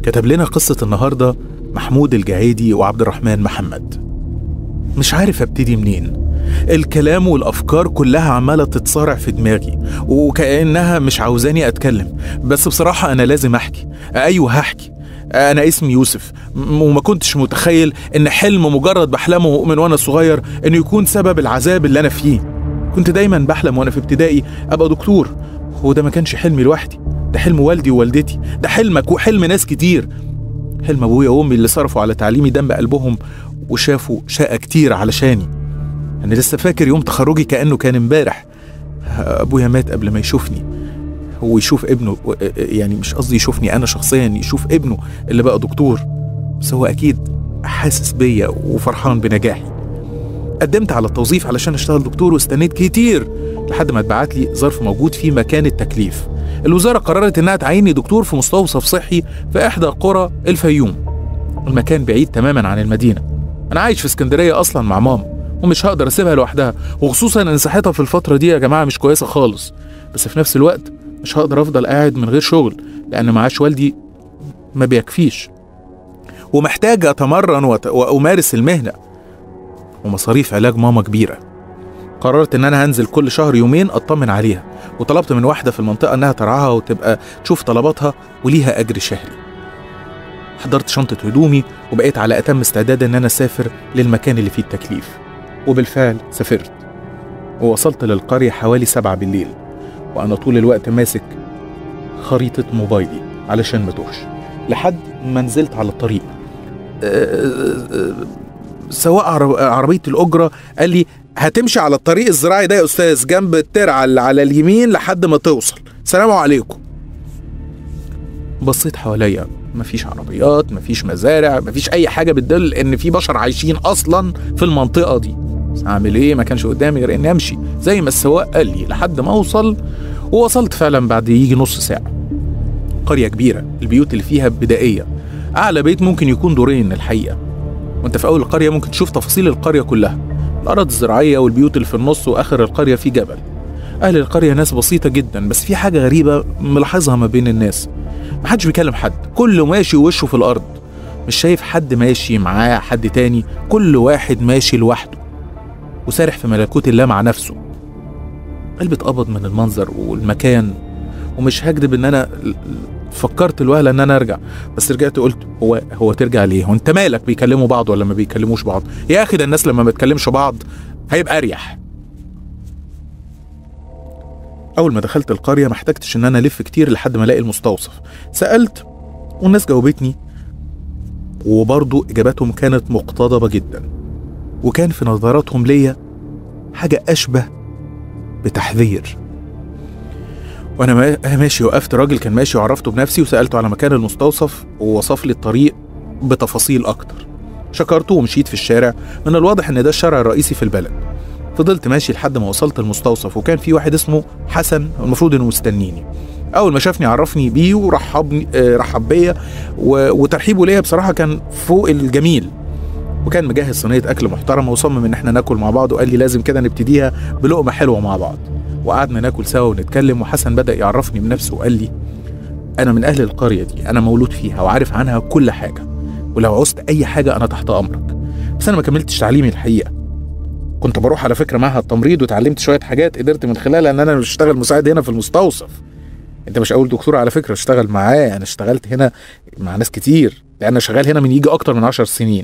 كتب لنا قصة النهاردة محمود الجعيدي وعبد الرحمن محمد مش عارف ابتدي منين الكلام والافكار كلها عماله تتصارع في دماغي وكانها مش عاوزاني اتكلم بس بصراحه انا لازم احكي ايوه هحكي انا اسمي يوسف م- وما كنتش متخيل ان حلم مجرد بحلمه من وانا صغير انه يكون سبب العذاب اللي انا فيه كنت دايما بحلم وانا في ابتدائي ابقى دكتور وده ما كانش حلمي لوحدي ده حلم والدي ووالدتي ده حلمك وحلم ناس كتير حلم ابويا وامي اللي صرفوا على تعليمي دم قلبهم وشافوا شقة كتير علشاني أنا لسه فاكر يوم تخرجي كأنه كان امبارح أبويا مات قبل ما يشوفني هو يشوف ابنه يعني مش قصدي يشوفني أنا شخصيا يشوف ابنه اللي بقى دكتور بس هو أكيد حاسس بيا وفرحان بنجاحي قدمت على التوظيف علشان اشتغل دكتور واستنيت كتير لحد ما اتبعت لي ظرف موجود فيه مكان التكليف الوزارة قررت انها تعيني دكتور في مستوصف صحي في احدى قرى الفيوم المكان بعيد تماما عن المدينة انا عايش في اسكندريه اصلا مع ماما ومش هقدر اسيبها لوحدها وخصوصا ان صحتها في الفتره دي يا جماعه مش كويسه خالص بس في نفس الوقت مش هقدر افضل قاعد من غير شغل لان معاش والدي ما بيكفيش ومحتاج اتمرن وت... وامارس المهنه ومصاريف علاج ماما كبيره قررت ان انا هنزل كل شهر يومين اطمن عليها وطلبت من واحده في المنطقه انها ترعاها وتبقى تشوف طلباتها وليها اجر شهري حضرت شنطة هدومي وبقيت على أتم استعداد إن أنا أسافر للمكان اللي فيه التكليف وبالفعل سافرت ووصلت للقرية حوالي سبعة بالليل وأنا طول الوقت ماسك خريطة موبايلي علشان ما توهش لحد ما نزلت على الطريق سواق عربية الأجرة قال لي هتمشي على الطريق الزراعي ده يا أستاذ جنب الترعة اللي على اليمين لحد ما توصل سلام عليكم بصيت حواليا مفيش عربيات مفيش مزارع مفيش اي حاجه بتدل ان في بشر عايشين اصلا في المنطقه دي بس اعمل ايه ما كانش قدامي غير اني امشي زي ما السواق قال لي لحد ما اوصل ووصلت فعلا بعد يجي نص ساعه قريه كبيره البيوت اللي فيها بدائيه اعلى بيت ممكن يكون دورين الحقيقه وانت في اول القريه ممكن تشوف تفاصيل القريه كلها الارض الزراعيه والبيوت اللي في النص واخر القريه في جبل اهل القريه ناس بسيطه جدا بس في حاجه غريبه ملاحظها ما بين الناس محدش بيكلم حد كله ماشي ووشه في الارض مش شايف حد ماشي معاه حد تاني كل واحد ماشي لوحده وسارح في ملكوت الله مع نفسه قلبي اتقبض من المنظر والمكان ومش هكدب ان انا فكرت الوهله ان انا ارجع بس رجعت قلت هو هو ترجع ليه هو انت مالك بيكلموا بعض ولا ما بيكلموش بعض يا اخي ده الناس لما ما بتكلمش بعض هيبقى اريح اول ما دخلت القريه ما احتجتش ان انا الف كتير لحد ما الاقي المستوصف سالت والناس جاوبتني وبرضه اجاباتهم كانت مقتضبه جدا وكان في نظراتهم ليا حاجه اشبه بتحذير وانا ماشي وقفت راجل كان ماشي وعرفته بنفسي وسالته على مكان المستوصف ووصف لي الطريق بتفاصيل اكتر شكرته ومشيت في الشارع من الواضح ان ده الشارع الرئيسي في البلد فضلت ماشي لحد ما وصلت المستوصف وكان في واحد اسمه حسن المفروض انه مستنيني اول ما شافني عرفني بيه ورحبني آه رحب بيا وترحيبه ليا بصراحه كان فوق الجميل وكان مجهز صينيه اكل محترمه وصمم ان احنا ناكل مع بعض وقال لي لازم كده نبتديها بلقمه حلوه مع بعض وقعدنا ناكل سوا ونتكلم وحسن بدا يعرفني بنفسه وقال لي انا من اهل القريه دي انا مولود فيها وعارف عنها كل حاجه ولو عوزت اي حاجه انا تحت امرك بس انا ما كملتش تعليمي الحقيقه كنت بروح على فكره معهد تمريض وتعلمت شويه حاجات قدرت من خلالها ان انا مش اشتغل مساعد هنا في المستوصف انت مش اول دكتور على فكره اشتغل معاه انا اشتغلت هنا مع ناس كتير لان انا شغال هنا من يجي اكتر من عشر سنين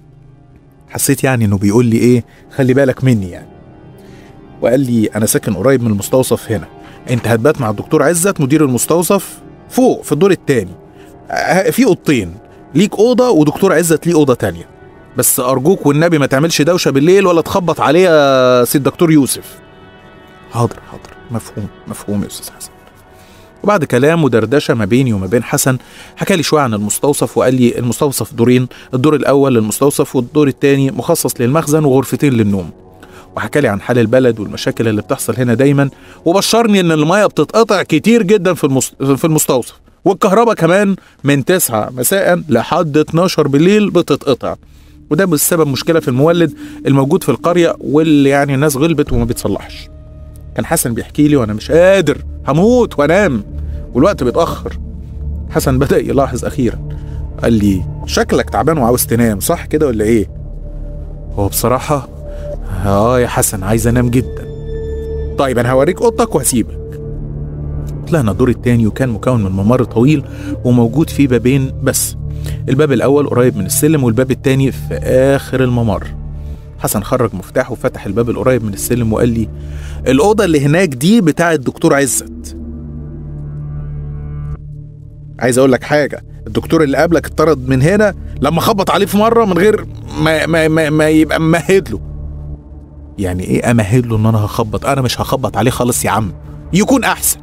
حسيت يعني انه بيقول لي ايه خلي بالك مني يعني وقال لي انا ساكن قريب من المستوصف هنا انت هتبات مع الدكتور عزت مدير المستوصف فوق في الدور التاني في اوضتين ليك اوضه ودكتور عزت ليه اوضه تانيه بس ارجوك والنبي ما تعملش دوشه بالليل ولا تخبط عليه يا سيد دكتور يوسف حاضر حاضر مفهوم مفهوم يا استاذ حسن وبعد كلام ودردشه ما بيني وما بين حسن حكى لي شويه عن المستوصف وقال لي المستوصف دورين الدور الاول للمستوصف والدور الثاني مخصص للمخزن وغرفتين للنوم وحكى لي عن حال البلد والمشاكل اللي بتحصل هنا دايما وبشرني ان الميه بتتقطع كتير جدا في المست... في المستوصف والكهرباء كمان من 9 مساء لحد 12 بالليل بتتقطع وده بسبب مشكله في المولد الموجود في القريه واللي يعني الناس غلبت وما بيتصلحش كان حسن بيحكي لي وانا مش قادر هموت وانام والوقت بيتاخر حسن بدا يلاحظ اخيرا قال لي شكلك تعبان وعاوز تنام صح كده ولا ايه هو بصراحة اه يا حسن عايز انام جدا طيب انا هوريك اوضتك وهسيبك طلعنا الدور التاني وكان مكون من ممر طويل وموجود فيه بابين بس الباب الاول قريب من السلم والباب التاني في اخر الممر حسن خرج مفتاحه وفتح الباب القريب من السلم وقال لي الأوضة اللي هناك دي بتاع الدكتور عزت عايز أقول لك حاجة الدكتور اللي قبلك اتطرد من هنا لما خبط عليه في مرة من غير ما, ما, ما, ما يبقى ممهد له يعني ايه امهد له ان انا هخبط انا مش هخبط عليه خالص يا عم يكون احسن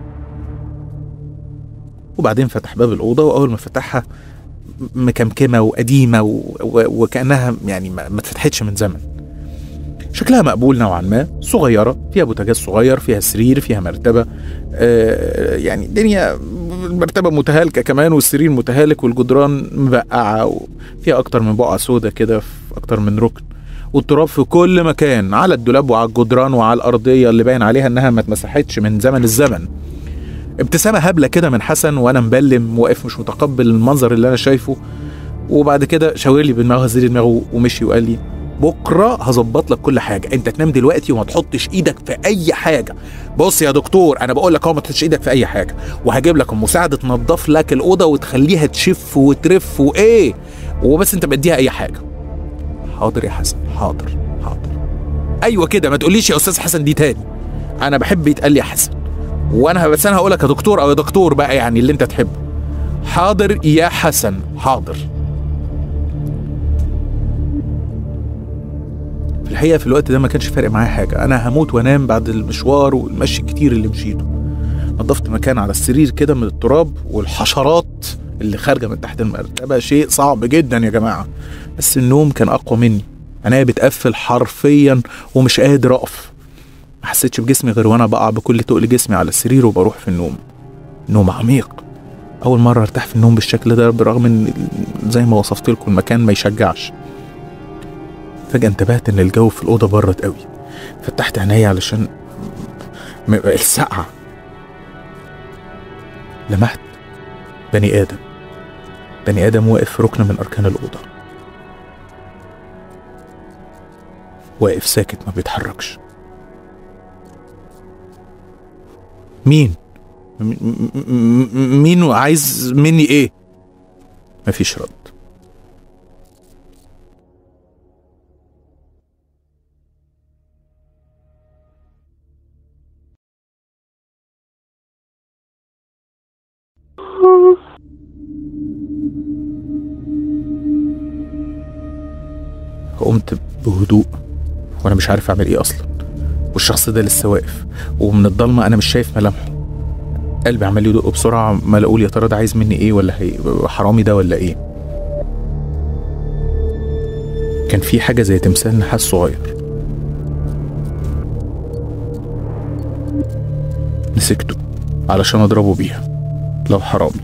وبعدين فتح باب الاوضه واول ما فتحها مكمكمه وقديمه و... و... وكانها يعني ما ما اتفتحتش من زمن شكلها مقبول نوعا ما صغيره فيها بوتاجاز صغير فيها سرير فيها مرتبه آه يعني الدنيا المرتبه متهالكه كمان والسرير متهالك والجدران مبقعه وفيها اكتر من بقعه سودة كده في اكتر من ركن والتراب في كل مكان على الدولاب وعلى الجدران وعلى الارضيه اللي باين عليها انها ما اتمسحتش من زمن الزمن ابتسامه هبله كده من حسن وانا مبلم واقف مش متقبل المنظر اللي انا شايفه وبعد كده شاور لي بدماغه هز لي دماغه ومشي وقال لي بكره هظبط لك كل حاجه انت تنام دلوقتي وما تحطش ايدك في اي حاجه بص يا دكتور انا بقول لك اهو ما تحطش ايدك في اي حاجه وهجيب لك المساعده تنظف لك الاوضه وتخليها تشف وترف وايه وبس انت بديها اي حاجه حاضر يا حسن حاضر حاضر ايوه كده ما تقوليش يا استاذ حسن دي تاني انا بحب يتقال لي يا حسن وانا بس انا هقول لك يا دكتور او يا دكتور بقى يعني اللي انت تحبه حاضر يا حسن حاضر في الحقيقه في الوقت ده ما كانش فارق معايا حاجه انا هموت وانام بعد المشوار والمشي الكتير اللي مشيته نظفت مكان على السرير كده من التراب والحشرات اللي خارجه من تحت المرتبه شيء صعب جدا يا جماعه بس النوم كان اقوى مني انا بتقفل حرفيا ومش قادر اقف ما حسيتش بجسمي غير وانا بقع بكل تقل جسمي على السرير وبروح في النوم نوم عميق اول مره ارتاح في النوم بالشكل ده برغم ان زي ما وصفت لكم المكان ما يشجعش فجاه انتبهت ان الجو في الاوضه برد قوي فتحت عينيا علشان م- السقعه لمحت بني ادم بني ادم واقف في ركن من اركان الاوضه واقف ساكت ما بيتحركش مين م- م- م- مين وعايز مني ايه مفيش رد قمت بهدوء وانا مش عارف اعمل ايه اصلا والشخص ده لسه واقف ومن الضلمه انا مش شايف ملامحه قلبي عمال يدق بسرعه ما اقول يا ترى ده عايز مني ايه ولا هي حرامي ده ولا ايه كان في حاجه زي تمثال نحاس صغير مسكته علشان اضربه بيها لو حرامي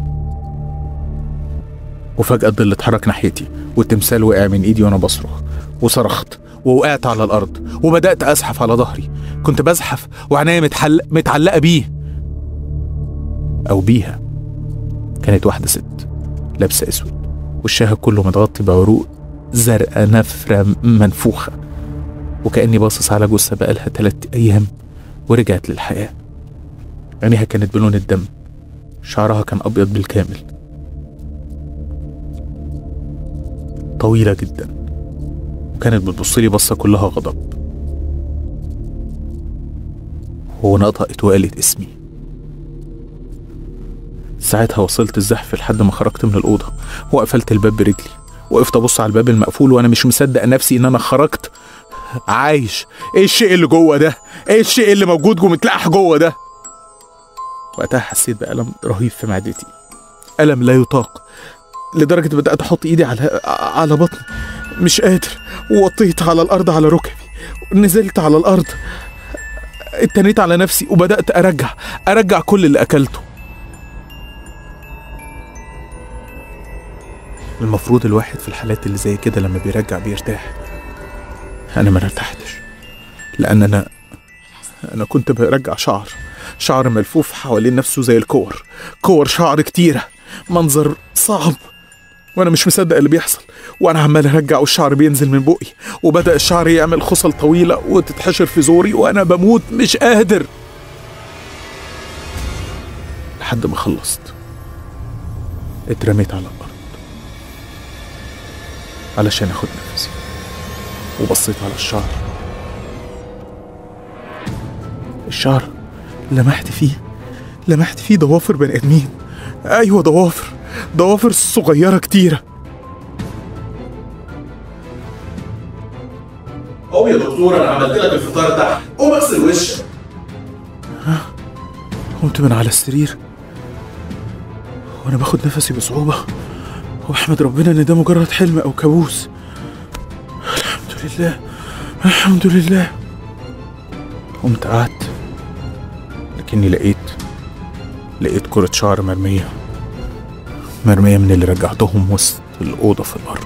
وفجأة الظل اتحرك ناحيتي والتمثال وقع من ايدي وانا بصرخ وصرخت ووقعت على الارض وبدأت ازحف على ظهري كنت بزحف وعينيا متحل... متعلقة بيه او بيها كانت واحدة ست لابسة اسود وشها كله متغطي بعروق زرقاء نفرة منفوخة وكأني باصص على جثة بقالها تلات أيام ورجعت للحياة عينيها كانت بلون الدم شعرها كان أبيض بالكامل طويلة جدا وكانت بتبصلي بصة كلها غضب ونطقت وقالت اسمي ساعتها وصلت الزحف لحد ما خرجت من الأوضة وقفلت الباب برجلي وقفت أبص على الباب المقفول وأنا مش مصدق نفسي إن أنا خرجت عايش إيه الشيء اللي جوه ده؟ إيه الشيء اللي موجود جوه متلقح جوه ده؟ وقتها حسيت بألم رهيب في معدتي ألم لا يطاق لدرجة بدأت أحط إيدي على على بطني مش قادر ووطيت على الأرض على ركبي نزلت على الأرض اتنيت على نفسي وبدأت أرجع أرجع كل اللي أكلته المفروض الواحد في الحالات اللي زي كده لما بيرجع بيرتاح أنا ما ارتحتش لأن أنا أنا كنت برجع شعر شعر ملفوف حوالين نفسه زي الكور كور شعر كتيرة منظر صعب وانا مش مصدق اللي بيحصل وانا عمال ارجع والشعر بينزل من بقي وبدا الشعر يعمل خصل طويله وتتحشر في زوري وانا بموت مش قادر لحد ما خلصت اترميت على الارض علشان اخد نفسي وبصيت على الشعر الشعر لمحت فيه لمحت فيه ضوافر بني ادمين ايوه ضوافر ضوافر صغيره كتيره قوم يا دكتور انا عملت لك الفطار تحت قوم اغسل وشك قمت من على السرير وانا باخد نفسي بصعوبه واحمد ربنا ان ده مجرد حلم او كابوس الحمد لله الحمد لله قمت قعدت لكني لقيت لقيت كرة شعر مرمية مرمية من اللي رجعتهم وسط الأوضة في الأرض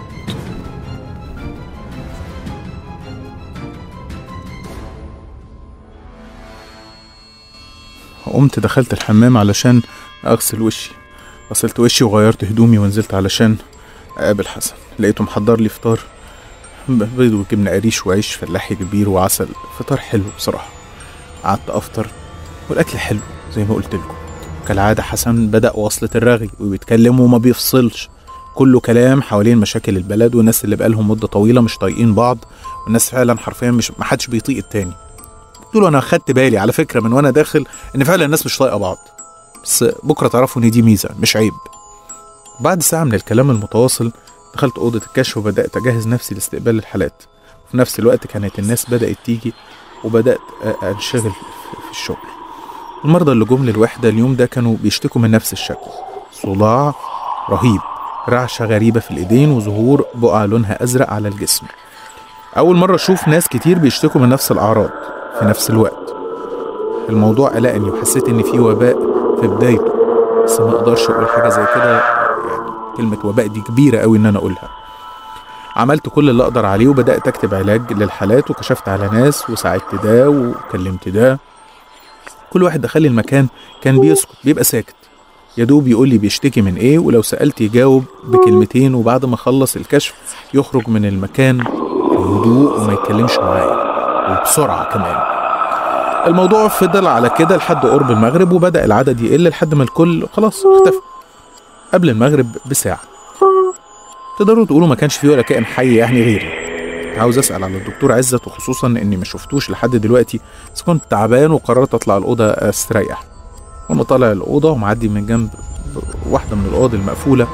قمت دخلت الحمام علشان أغسل وشي غسلت وشي وغيرت هدومي ونزلت علشان أقابل حسن لقيته محضر لي فطار ب- بيض وجبنة قريش وعيش فلاحي كبير وعسل فطار حلو بصراحة قعدت أفطر والأكل حلو زي ما قلت لكم كالعادة حسن بدأ وصلة الرغي وبيتكلم وما بيفصلش كله كلام حوالين مشاكل البلد والناس اللي بقالهم مدة طويلة مش طايقين بعض والناس فعلا حرفيا مش محدش بيطيق التاني قلت له انا خدت بالي على فكرة من وانا داخل ان فعلا الناس مش طايقة بعض بس بكرة تعرفوا ان دي ميزة مش عيب بعد ساعة من الكلام المتواصل دخلت أوضة الكشف وبدأت أجهز نفسي لاستقبال الحالات وفي نفس الوقت كانت الناس بدأت تيجي وبدأت أ- أنشغل في في الشغل المرضى اللي جم للوحدة اليوم ده كانوا بيشتكوا من نفس الشكل صداع رهيب رعشة غريبة في الإيدين وظهور بقع لونها أزرق على الجسم أول مرة أشوف ناس كتير بيشتكوا من نفس الأعراض في نفس الوقت الموضوع قلقني وحسيت إن في وباء في بدايته بس ما أقدرش أقول حاجة زي كده يعني كلمة وباء دي كبيرة أوي إن أنا أقولها عملت كل اللي أقدر عليه وبدأت أكتب علاج للحالات وكشفت على ناس وساعدت ده وكلمت ده كل واحد دخل المكان كان بيسكت بيبقى ساكت يا دوب يقول لي بيشتكي من ايه ولو سألت يجاوب بكلمتين وبعد ما خلص الكشف يخرج من المكان بهدوء وما يتكلمش معايا وبسرعة كمان الموضوع فضل على كده لحد قرب المغرب وبدأ العدد يقل لحد ما الكل خلاص اختفى قبل المغرب بساعة تقدروا تقولوا ما كانش فيه ولا كائن حي يعني غيري عاوز اسال على الدكتور عزت وخصوصا اني ما شفتوش لحد دلوقتي بس كنت تعبان وقررت اطلع الاوضه استريح وانا طالع الاوضه ومعدي من جنب واحده من الاوض المقفوله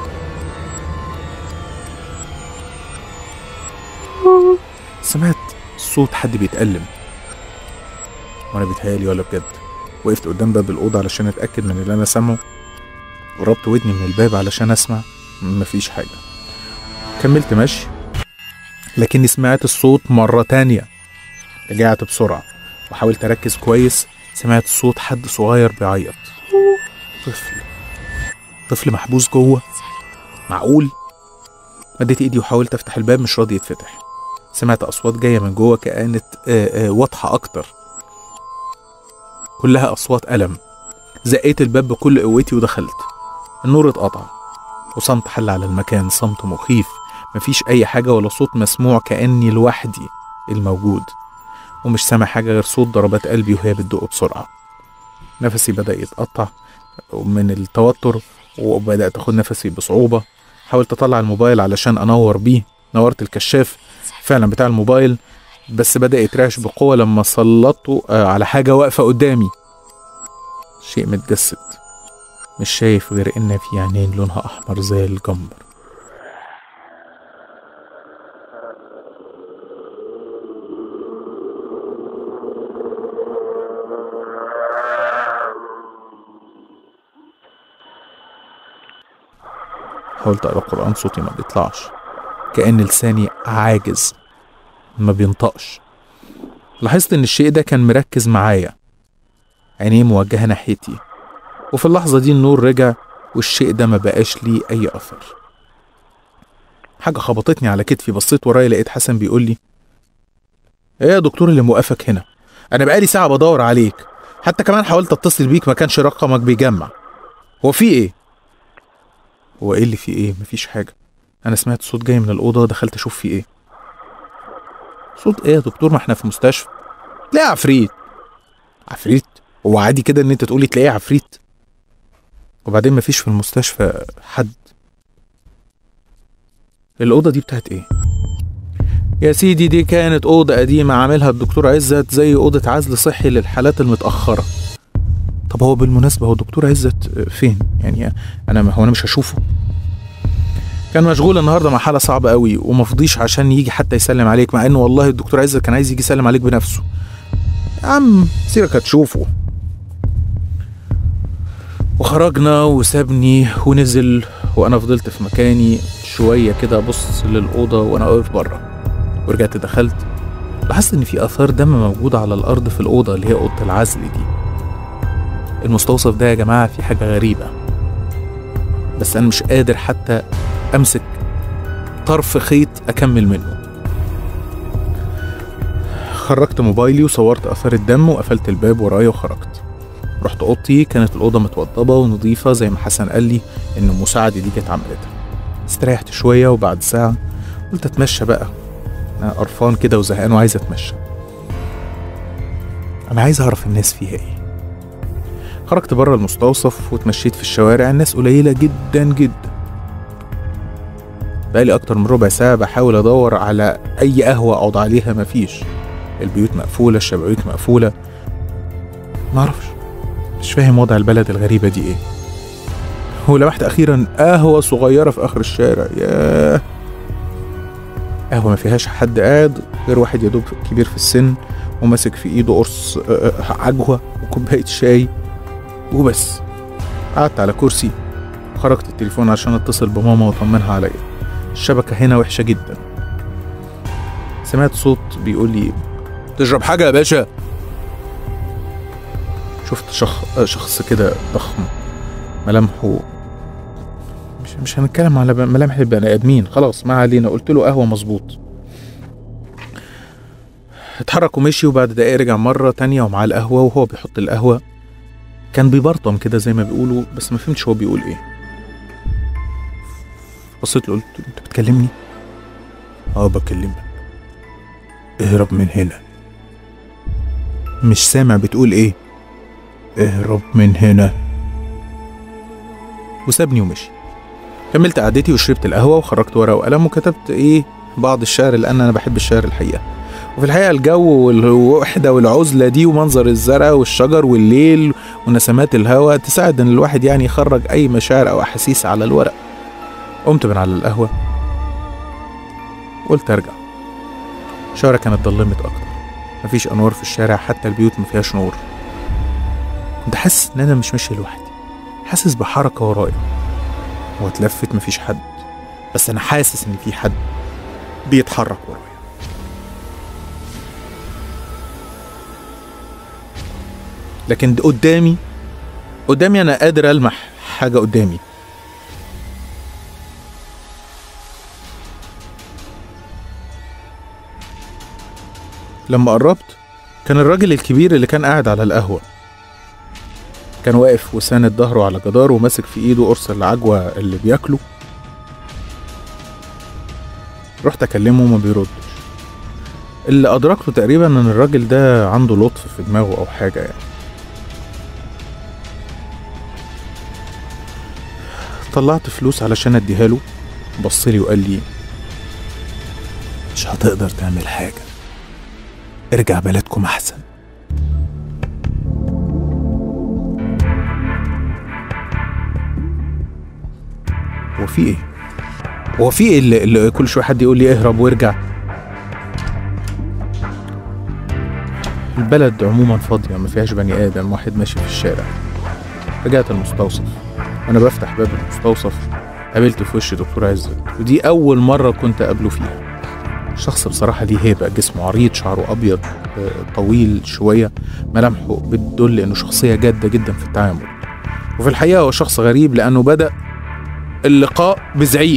سمعت صوت حد بيتألم وانا بيتهيألي ولا بجد وقفت قدام باب الأوضة علشان أتأكد من اللي أنا سامعه قربت ودني من الباب علشان أسمع مفيش حاجة كملت مشي لكني سمعت الصوت مرة تانية رجعت بسرعة وحاولت أركز كويس سمعت صوت حد صغير بيعيط طفل طفل محبوس جوه معقول مديت ايدي وحاولت افتح الباب مش راضي يتفتح سمعت اصوات جايه من جوه كانت آه، آه، واضحه اكتر كلها اصوات الم زقيت الباب بكل قوتي ودخلت النور اتقطع وصمت حل على المكان صمت مخيف مفيش اي حاجه ولا صوت مسموع كاني لوحدي الموجود ومش سامع حاجه غير صوت ضربات قلبي وهي بتدق بسرعه نفسي بدا يتقطع من التوتر وبدات اخد نفسي بصعوبه حاولت اطلع الموبايل علشان انور بيه نورت الكشاف فعلا بتاع الموبايل بس بدا يترعش بقوه لما سلطته آه، على حاجه واقفه قدامي شيء متجسد مش شايف غير ان في عينين لونها احمر زي الجمر حاولت اقرا قران صوتي ما بيطلعش كان لساني عاجز ما بينطقش لاحظت ان الشيء ده كان مركز معايا عينيه موجهه ناحيتي وفي اللحظه دي النور رجع والشيء ده ما بقاش ليه اي اثر حاجه خبطتني على كتفي بصيت ورايا لقيت حسن بيقول لي ايه يا دكتور اللي موقفك هنا انا بقالي ساعه بدور عليك حتى كمان حاولت اتصل بيك ما كانش رقمك بيجمع هو في ايه هو ايه اللي في ايه مفيش حاجه انا سمعت صوت جاي من الاوضه دخلت اشوف فيه ايه صوت ايه يا دكتور ما احنا في مستشفى تلاقي عفريت عفريت هو عادي كده ان انت تقولي تلاقيه عفريت وبعدين مفيش في المستشفى حد الأوضة دي بتاعت إيه؟ يا سيدي دي كانت أوضة قديمة عاملها الدكتور عزت زي أوضة عزل صحي للحالات المتأخرة طب هو بالمناسبة هو الدكتور عزت فين؟ يعني أنا هو أنا مش هشوفه كان مشغول النهارده مع حالة صعبة قوي ومفضيش عشان يجي حتى يسلم عليك مع إنه والله الدكتور عزت كان عايز يجي يسلم عليك بنفسه يا عم سيرك هتشوفه وخرجنا وسابني ونزل وانا فضلت في مكاني شوية كده ابص للأوضة وانا واقف بره ورجعت دخلت لاحظت ان في اثار دم موجودة على الارض في الأوضة اللي هي أوضة العزل دي المستوصف ده يا جماعة في حاجة غريبة بس انا مش قادر حتى امسك طرف خيط اكمل منه خرجت موبايلي وصورت اثار الدم وقفلت الباب ورايا وخرجت رحت اوضتي كانت الاوضه متوضبه ونظيفه زي ما حسن قال لي ان المساعده دي كانت عملتها استريحت شويه وبعد ساعه قلت اتمشى بقى انا قرفان كده وزهقان وعايز اتمشى انا عايز اعرف الناس فيها ايه خرجت بره المستوصف واتمشيت في الشوارع الناس قليله جدا جدا بقالي اكتر من ربع ساعه بحاول ادور على اي قهوه اقعد عليها مفيش البيوت مقفوله الشبابيك مقفوله معرفش مش فاهم وضع البلد الغريبة دي ايه ولمحت أخيرا قهوة صغيرة في آخر الشارع ياه قهوة ما فيهاش حد قاعد غير واحد يا دوب كبير في السن وماسك في ايده قرص عجوة وكوباية شاي وبس قعدت على كرسي خرجت التليفون عشان اتصل بماما واطمنها عليا الشبكة هنا وحشة جدا سمعت صوت بيقول لي تشرب حاجة يا باشا شفت شخ... شخص كده ضخم ملامحه مش مش هنتكلم على ملامح البني ادمين خلاص ما علينا قلت له قهوه مظبوط اتحرك ومشي وبعد دقايق رجع مرة تانية ومعاه القهوة وهو بيحط القهوة كان بيبرطم كده زي ما بيقولوا بس ما فهمتش هو بيقول ايه بصيت له قلت انت بتكلمني؟ اه بكلمك اهرب من هنا مش سامع بتقول ايه اهرب من هنا وسابني ومشي كملت قعدتي وشربت القهوة وخرجت ورقة وقلم وكتبت ايه بعض الشعر لأن أنا بحب الشعر الحقيقة وفي الحقيقة الجو والوحدة والعزلة دي ومنظر الزرع والشجر والليل ونسمات الهواء تساعد إن الواحد يعني يخرج أي مشاعر أو أحاسيس على الورق قمت من على القهوة قلت أرجع الشوارع كانت ضلمت أكتر مفيش أنوار في الشارع حتى البيوت مفيهاش نور كنت حاسس ان انا مش ماشي لوحدي حاسس بحركة ورايا واتلفت مفيش حد بس انا حاسس ان في حد بيتحرك ورايا لكن قدامي قدامي انا قادر المح حاجة قدامي لما قربت كان الراجل الكبير اللي كان قاعد على القهوه كان واقف وساند ظهره على جدار وماسك في ايده قرص العجوة اللي بياكله رحت اكلمه وما بيردش اللي ادركته تقريبا ان الراجل ده عنده لطف في دماغه او حاجة يعني طلعت فلوس علشان اديها له بصلي وقال لي مش هتقدر تعمل حاجة ارجع بلدكم احسن هو في ايه؟ هو في ايه اللي, اللي كل شويه حد يقول لي اهرب وارجع؟ البلد عموما فاضيه ما فيهاش بني ادم واحد ماشي في الشارع رجعت المستوصف وانا بفتح باب المستوصف قابلت في وش دكتور عزت ودي اول مره كنت اقابله فيها شخص بصراحة ليه هيبة جسمه عريض شعره أبيض طويل شوية ملامحه بتدل إنه شخصية جادة جدا في التعامل وفي الحقيقة هو شخص غريب لأنه بدأ اللقاء بزعيق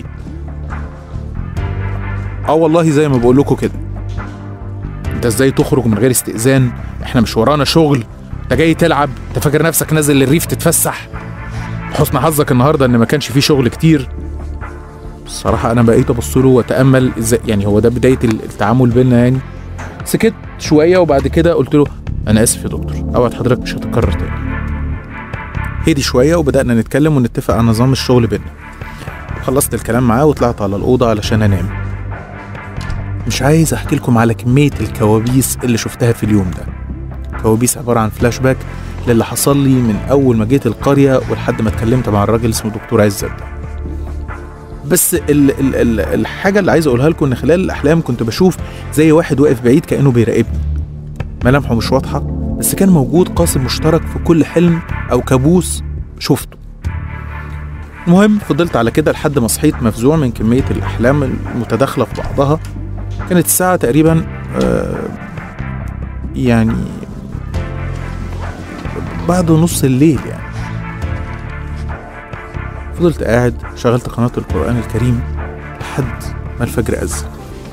اه والله زي ما بقول لكم كده انت ازاي تخرج من غير استئذان احنا مش ورانا شغل انت جاي تلعب انت فاكر نفسك نازل للريف تتفسح حسن حظك النهارده ان ما كانش فيه شغل كتير بصراحة أنا بقيت أبص له وأتأمل إزاي يعني هو ده بداية التعامل بينا يعني سكت شوية وبعد كده قلت له أنا آسف يا دكتور أوعد حضرتك مش هتكرر تاني هدي شوية وبدأنا نتكلم ونتفق على نظام الشغل بينا خلصت الكلام معاه وطلعت على الأوضة علشان أنام مش عايز أحكي لكم على كمية الكوابيس اللي شفتها في اليوم ده كوابيس عبارة عن فلاش باك للي حصل لي من أول ما جيت القرية ولحد ما اتكلمت مع الراجل اسمه دكتور عزت ده بس ال ال ال الحاجة اللي عايز أقولها لكم إن خلال الأحلام كنت بشوف زي واحد واقف بعيد كأنه بيراقبني ملامحه مش واضحة بس كان موجود قاسم مشترك في كل حلم أو كابوس شفته المهم فضلت على كده لحد ما صحيت مفزوع من كمية الأحلام المتداخلة في بعضها كانت الساعة تقريبا آه يعني بعد نص الليل يعني فضلت قاعد شغلت قناة القرآن الكريم لحد ما الفجر أذن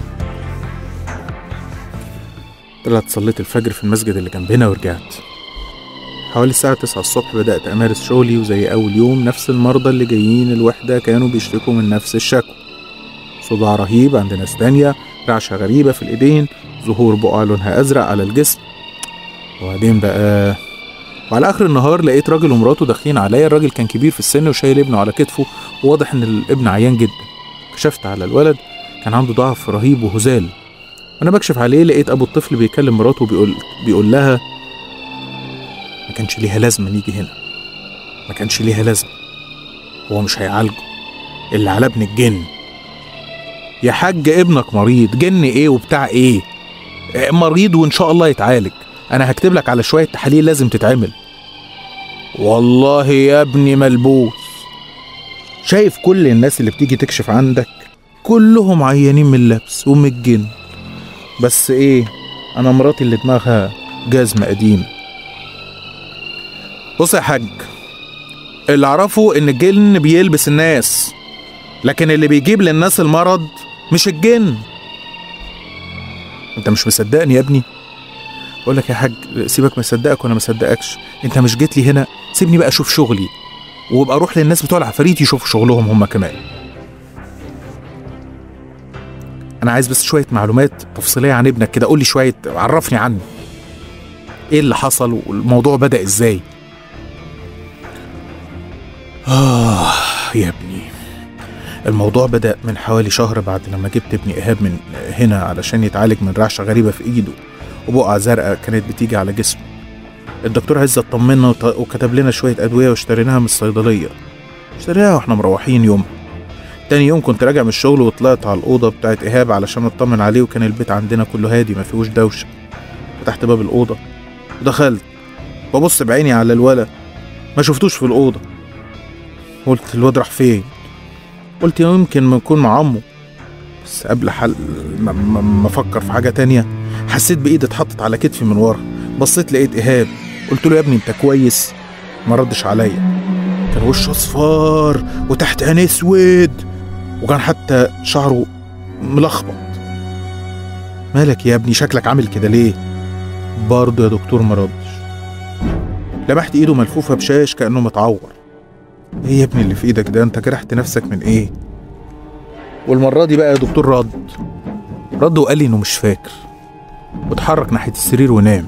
طلعت صليت الفجر في المسجد اللي جنبنا ورجعت حوالي الساعة تسعة الصبح بدأت أمارس شغلي وزي أول يوم نفس المرضى اللي جايين الوحدة كانوا بيشتكوا من نفس الشكوى صداع رهيب عند ناس تانية رعشة غريبة في الإيدين ظهور بقع لونها أزرق على الجسم وبعدين بقى وعلى آخر النهار لقيت راجل ومراته داخلين عليا الراجل كان كبير في السن وشايل ابنه على كتفه وواضح إن الابن عيان جدا كشفت على الولد كان عنده ضعف رهيب وهزال وانا بكشف عليه لقيت ابو الطفل بيكلم مراته بيقول بيقول لها ما كانش ليها لازمه نيجي هنا ما كانش ليها لازمه هو مش هيعالجه اللي على ابن الجن يا حاج ابنك مريض جن ايه وبتاع ايه آه، مريض وان شاء الله يتعالج انا هكتب لك على شويه تحاليل لازم تتعمل والله يا ابني ملبوس شايف كل الناس اللي بتيجي تكشف عندك كلهم عيانين من اللبس ومن الجن بس ايه انا مراتي اللي دماغها جزمة قديم بص يا حاج اللي اعرفه ان الجن بيلبس الناس لكن اللي بيجيب للناس المرض مش الجن انت مش مصدقني يا ابني بقول لك يا حاج سيبك مصدقك وانا مصدقكش انت مش جيت لي هنا سيبني بقى اشوف شغلي وابقى اروح للناس بتوع العفاريت يشوفوا شغلهم هم كمان انا عايز بس شويه معلومات تفصيليه عن ابنك كده قول لي شويه عرفني عنه ايه اللي حصل والموضوع بدا ازاي اه يا ابني الموضوع بدأ من حوالي شهر بعد لما جبت ابني إيهاب من هنا علشان يتعالج من رعشة غريبة في إيده وبقعة زرقاء كانت بتيجي على جسمه الدكتور عزت طمنا وط- وكتب لنا شوية أدوية واشتريناها من الصيدلية اشتريناها واحنا مروحين يوم تاني يوم كنت راجع من الشغل وطلعت على الأوضة بتاعت إيهاب علشان أطمن عليه وكان البيت عندنا كله هادي ما فيهوش دوشة فتحت باب الأوضة ودخلت ببص بعيني على الولد ما شفتوش في الأوضة قلت الواد راح فين قلت يمكن ما يكون مع عمه بس قبل حل ما, ما, ما افكر في حاجه تانية حسيت بايدي اتحطت على كتفي من ورا بصيت لقيت ايهاب قلت له يا ابني انت كويس ما ردش عليا كان وشه اصفار وتحت عينيه اسود وكان حتى شعره ملخبط مالك يا ابني شكلك عامل كده ليه برضه يا دكتور ما ردش لمحت ايده ملفوفه بشاش كانه متعور ايه يا ابني اللي في ايدك ده انت جرحت نفسك من ايه والمرة دي بقى يا دكتور رد رد وقال لي انه مش فاكر واتحرك ناحية السرير ونام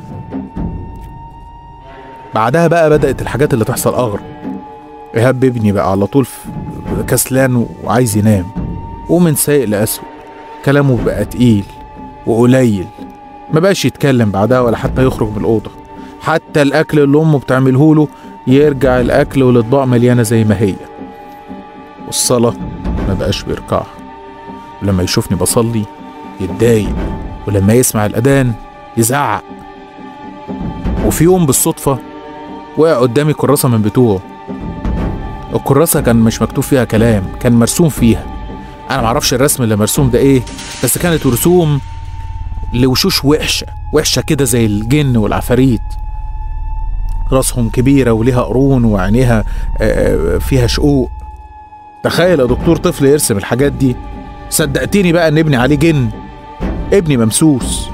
بعدها بقى بدأت الحاجات اللي تحصل أغرب إيهاب ابني بقى على طول في- كسلان وعايز ينام ومن سيء لأسوأ كلامه بقى تقيل وقليل ما بقاش يتكلم بعدها ولا حتى يخرج من الأوضة حتى الأكل اللي أمه بتعمله له يرجع الأكل والأطباق مليانة زي ما هي والصلاة ما بقاش بيركعها ولما يشوفني بصلي يتضايق ولما يسمع الأذان يزعق وفي يوم بالصدفة وقع قدامي كراسة من بتوعه الكراسة كان مش مكتوب فيها كلام كان مرسوم فيها أنا معرفش الرسم اللي مرسوم ده إيه بس كانت رسوم لوشوش وحشة وحشة كده زي الجن والعفاريت راسهم كبيرة وليها قرون وعينيها آه، فيها شقوق تخيل يا دكتور طفل يرسم الحاجات دي صدقتني بقى ان ابني عليه جن ابني ممسوس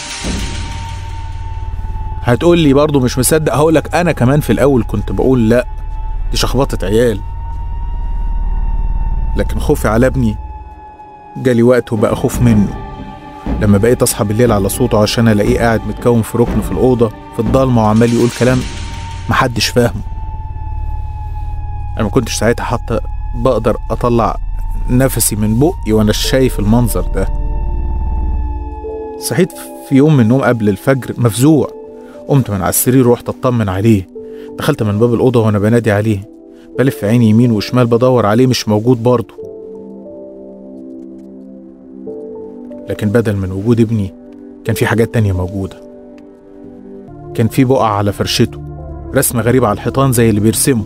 هتقول لي برضه مش مصدق هقولك انا كمان في الاول كنت بقول لا دي شخبطة عيال لكن خوفي على ابني جالي وقت وبقى خوف منه لما بقيت اصحى بالليل على صوته عشان الاقيه قاعد متكون في ركن في الاوضه في الضلمه وعمال يقول كلام محدش فاهمه انا ما كنتش ساعتها حتى بقدر اطلع نفسي من بقي وانا شايف المنظر ده صحيت في يوم من النوم قبل الفجر مفزوع قمت من على السرير ورحت اطمن عليه دخلت من باب الاوضه وانا بنادي عليه بلف عيني يمين وشمال بدور عليه مش موجود برضه لكن بدل من وجود ابني كان في حاجات تانية موجودة كان في بقع على فرشته رسمة غريبة على الحيطان زي اللي بيرسمه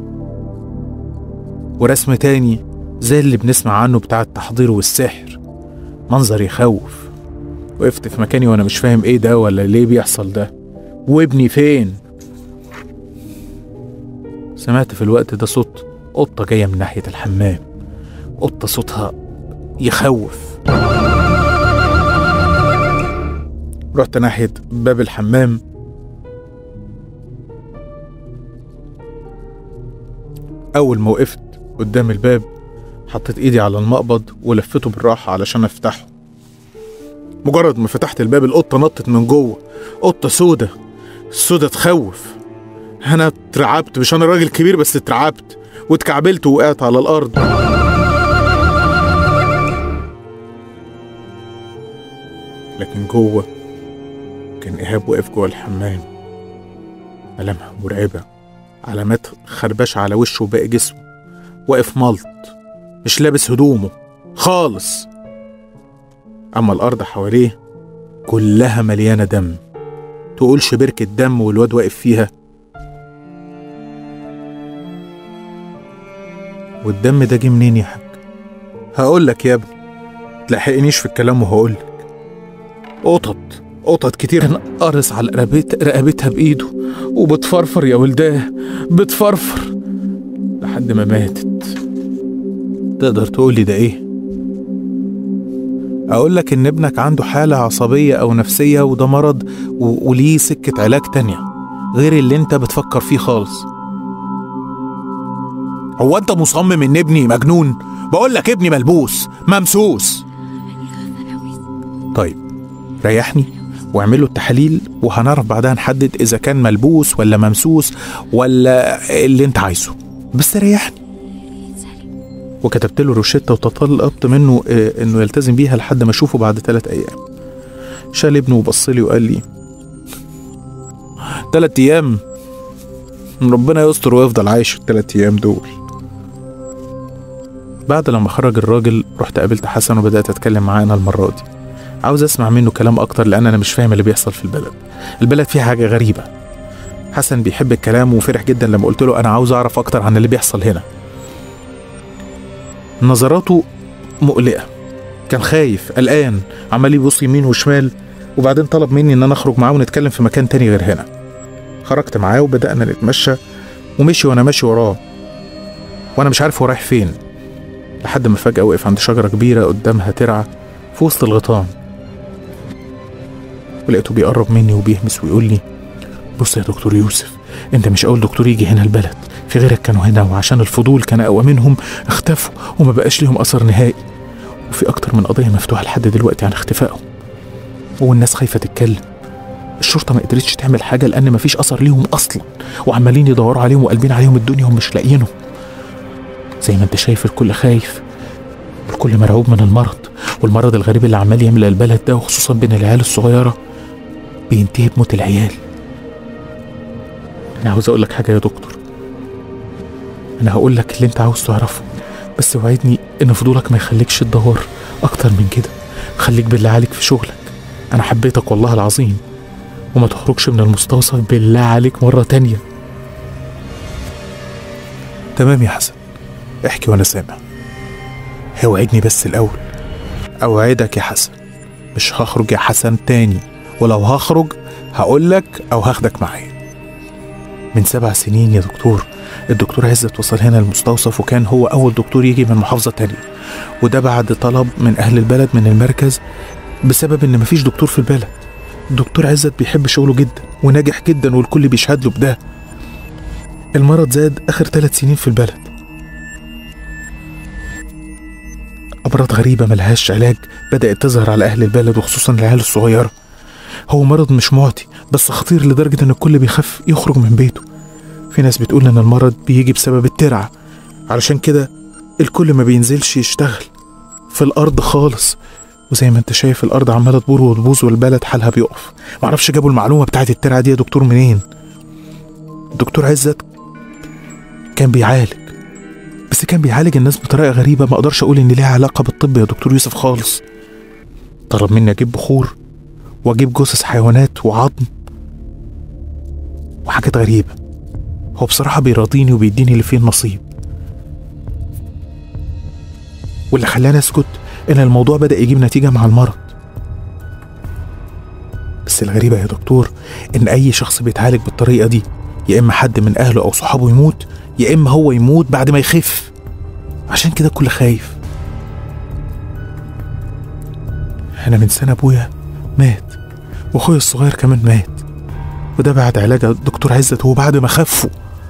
ورسم تاني زي اللي بنسمع عنه بتاع التحضير والسحر منظر يخوف وقفت في مكاني وانا مش فاهم ايه ده ولا ليه بيحصل ده وابني فين سمعت في الوقت ده صوت قطة جاية من ناحية الحمام قطة صوتها يخوف رحت ناحية باب الحمام أول ما وقفت قدام الباب حطيت إيدي على المقبض ولفته بالراحة علشان أفتحه مجرد ما فتحت الباب القطة نطت من جوه قطة سودة سودة تخوف أنا اترعبت مش أنا راجل كبير بس اترعبت واتكعبلت ووقعت على الأرض لكن جوه كان إيهاب واقف جوه الحمام ملامح مرعبة علامات خربشة على وشه وباقي جسمه واقف ملط مش لابس هدومه خالص أما الأرض حواليه كلها مليانة دم تقولش بركة دم والواد واقف فيها والدم ده جه منين يا حاج هقول لك يا ابني تلحقنيش في الكلام وهقول لك قطط قطط كتير كان قارص على رقبت رقبتها بايده وبتفرفر يا ولداه بتفرفر لحد ما ماتت تقدر تقولي ده ايه اقول لك ان ابنك عنده حالة عصبية او نفسية وده مرض و... وليه سكة علاج تانية غير اللي انت بتفكر فيه خالص هو انت مصمم ان ابني مجنون بقول لك ابني ملبوس ممسوس طيب ريحني واعمل له التحاليل وهنعرف بعدها نحدد اذا كان ملبوس ولا ممسوس ولا اللي انت عايزه بس ريحني وكتبت له روشته وتطلبت منه آه، انه يلتزم بيها لحد ما اشوفه بعد ثلاث ايام شال ابنه وبص لي وقال لي ثلاث ايام ربنا يستر ويفضل عايش في الثلاث ايام دول بعد لما خرج الراجل رحت قابلت حسن وبدات اتكلم معاه انا المره دي عاوز اسمع منه كلام اكتر لان انا مش فاهم اللي بيحصل في البلد البلد فيها حاجه غريبه حسن بيحب الكلام وفرح جدا لما قلت له انا عاوز اعرف اكتر عن اللي بيحصل هنا نظراته مقلقه كان خايف قلقان عمال يبص يمين وشمال وبعدين طلب مني ان انا اخرج معاه ونتكلم في مكان تاني غير هنا خرجت معاه وبدانا نتمشى ومشي وانا ماشي وراه وانا مش عارف هو رايح فين لحد ما فجاه وقف عند شجره كبيره قدامها ترعه في وسط الغيطان ولقيته بيقرب مني وبيهمس ويقول لي بص يا دكتور يوسف انت مش اول دكتور يجي هنا البلد في غيرك كانوا هنا وعشان الفضول كان اقوى منهم اختفوا وما بقاش ليهم اثر نهائي وفي اكتر من قضيه مفتوحه لحد دلوقتي عن اختفائهم والناس خايفه تتكلم الشرطه ما قدرتش تعمل حاجه لان مفيش اثر ليهم اصلا وعمالين يدوروا عليهم وقلبين عليهم الدنيا ومش لاقيينهم زي ما انت شايف الكل خايف والكل مرعوب من المرض والمرض الغريب اللي عمال يملى البلد ده وخصوصا بين العيال الصغيره بينتهي بموت العيال انا عاوز اقول لك حاجه يا دكتور انا هقول لك اللي انت عاوز تعرفه بس وعدني ان فضولك ما يخليكش تدور اكتر من كده خليك بالله عليك في شغلك انا حبيتك والله العظيم وما تخرجش من المستوصف بالله عليك مرة تانية تمام يا حسن احكي وانا سامع اوعدني بس الاول اوعدك يا حسن مش هخرج يا حسن تاني ولو هخرج هقولك او هاخدك معايا من سبع سنين يا دكتور الدكتور عزت وصل هنا المستوصف وكان هو أول دكتور يجي من محافظة تانية وده بعد طلب من أهل البلد من المركز بسبب إن مفيش دكتور في البلد الدكتور عزت بيحب شغله جدا وناجح جدا والكل بيشهد له بده المرض زاد آخر ثلاث سنين في البلد أمراض غريبة ملهاش علاج بدأت تظهر على أهل البلد وخصوصا العيال الصغيرة هو مرض مش معدي بس خطير لدرجة إن الكل بيخاف يخرج من بيته في ناس بتقول إن المرض بيجي بسبب الترعة علشان كده الكل ما بينزلش يشتغل في الأرض خالص وزي ما انت شايف الأرض عمالة تبور وتبوظ والبلد حالها بيقف معرفش جابوا المعلومة بتاعت الترعة دي يا دكتور منين الدكتور عزت كان بيعالج بس كان بيعالج الناس بطريقة غريبة ما أقدرش أقول إن ليها علاقة بالطب يا دكتور يوسف خالص طلب مني أجيب بخور وأجيب جثث حيوانات وعظم وحاجات غريبة هو بصراحة بيراضيني وبيديني اللي فيه النصيب واللي خلاني أسكت إن الموضوع بدأ يجيب نتيجة مع المرض بس الغريبة يا دكتور إن أي شخص بيتعالج بالطريقة دي يا إما حد من أهله أو صحابه يموت يا إما هو يموت بعد ما يخف عشان كده الكل خايف أنا من سنة أبويا مات وأخويا الصغير كمان مات وده بعد علاج الدكتور عزت هو بعد ما خفوا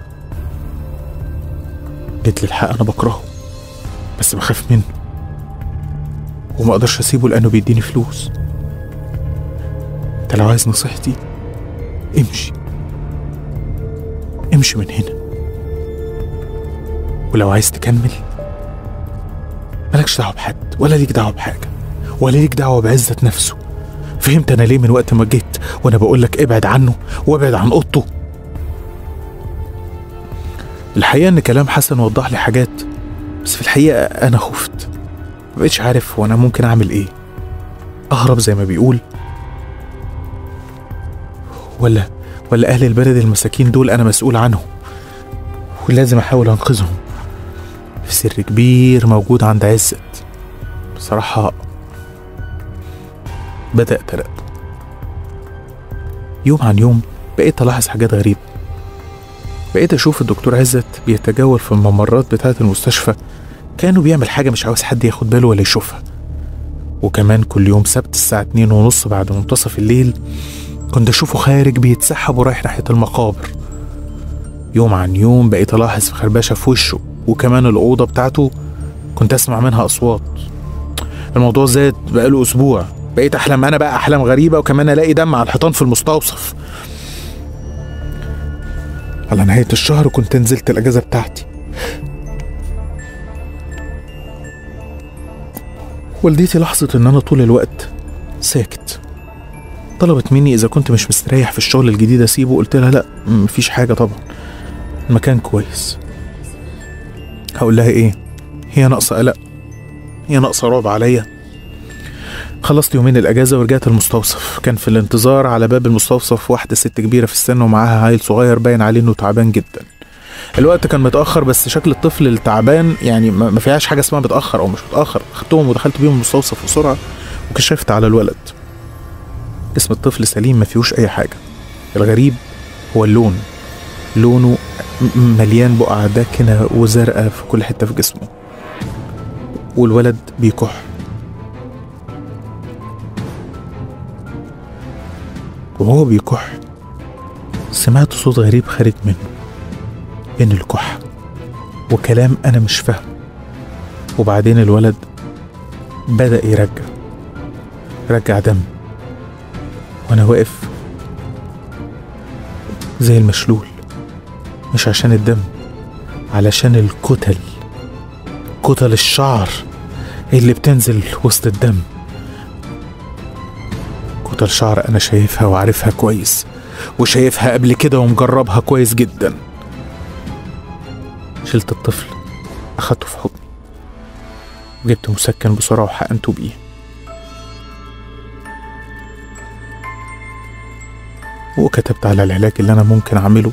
جيت للحق أنا بكرهه بس بخاف منه وما أقدرش أسيبه لأنه بيديني فلوس أنت لو عايز نصيحتي امشي امشي من هنا ولو عايز تكمل مالكش دعوة بحد ولا ليك دعوة بحاجة ولا ليك دعوة بعزة نفسه فهمت أنا ليه من وقت ما جيت وأنا بقول لك ابعد عنه وابعد عن أوضته الحقيقة إن كلام حسن وضح لي حاجات بس في الحقيقة أنا خفت مبقتش عارف وأنا ممكن أعمل إيه أهرب زي ما بيقول ولا ولا أهل البلد المساكين دول أنا مسؤول عنهم ولازم أحاول أنقذهم في سر كبير موجود عند عزت بصراحة بدأت أراقبه يوم عن يوم بقيت ألاحظ حاجات غريبة بقيت أشوف الدكتور عزت بيتجول في الممرات بتاعة المستشفى كانوا بيعمل حاجة مش عاوز حد ياخد باله ولا يشوفها وكمان كل يوم سبت الساعة اتنين ونص بعد منتصف الليل كنت أشوفه خارج بيتسحب ورايح ناحية المقابر يوم عن يوم بقيت ألاحظ في خربشة في وشه وكمان الأوضة بتاعته كنت أسمع منها أصوات الموضوع زاد بقاله أسبوع بقيت أحلم أنا بقى أحلام غريبة وكمان ألاقي دم على الحيطان في المستوصف على نهاية الشهر كنت نزلت الأجازة بتاعتي والدتي لاحظت إن أنا طول الوقت ساكت طلبت مني إذا كنت مش مستريح في الشغل الجديد أسيبه قلت لها لأ مفيش حاجة طبعا المكان كويس هقول لها إيه هي ناقصة قلق هي ناقصة رعب عليا خلصت يومين الأجازة ورجعت المستوصف كان في الانتظار على باب المستوصف واحدة ست كبيرة في السن ومعاها عيل صغير باين عليه إنه تعبان جدا الوقت كان متأخر بس شكل الطفل التعبان يعني ما ما فيهاش حاجة اسمها متأخر أو مش متأخر خدتهم ودخلت بيهم المستوصف بسرعة وكشفت على الولد اسم الطفل سليم ما فيهوش أي حاجة الغريب هو اللون لونه م- مليان بقع داكنة وزرقاء في كل حتة في جسمه والولد بيكح وهو بيكح سمعت صوت غريب خارج منه بين الكح وكلام أنا مش فاهمه وبعدين الولد بدأ يرجع رجع دم وأنا واقف زي المشلول مش عشان الدم علشان الكتل كتل الشعر اللي بتنزل وسط الدم كتل شعر أنا شايفها وعارفها كويس وشايفها قبل كده ومجربها كويس جدا شلت الطفل أخدته في حضني وجبت مسكن بسرعة وحقنته بيه وكتبت على العلاج اللي أنا ممكن أعمله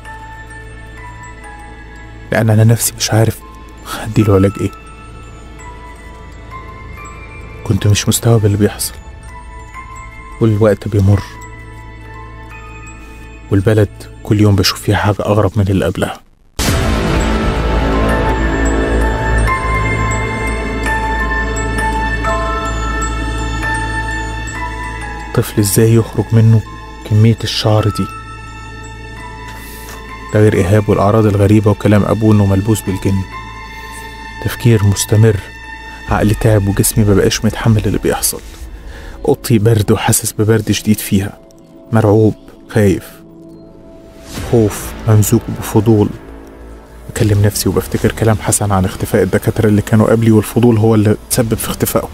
لأن أنا نفسي مش عارف أديله علاج إيه كنت مش مستوعب اللي بيحصل والوقت بيمر والبلد كل يوم بشوف فيها حاجة أغرب من اللي قبلها طفل ازاي يخرج منه كمية الشعر دي ده غير إيهاب والأعراض الغريبة وكلام أبوه إنه ملبوس بالجن تفكير مستمر عقلي تعب وجسمي مبقاش متحمل اللي بيحصل اوضتي برد وحاسس ببرد شديد فيها مرعوب خايف خوف ممزوج بفضول بكلم نفسي وبفتكر كلام حسن عن اختفاء الدكاترة اللي كانوا قبلي والفضول هو اللي تسبب في اختفائهم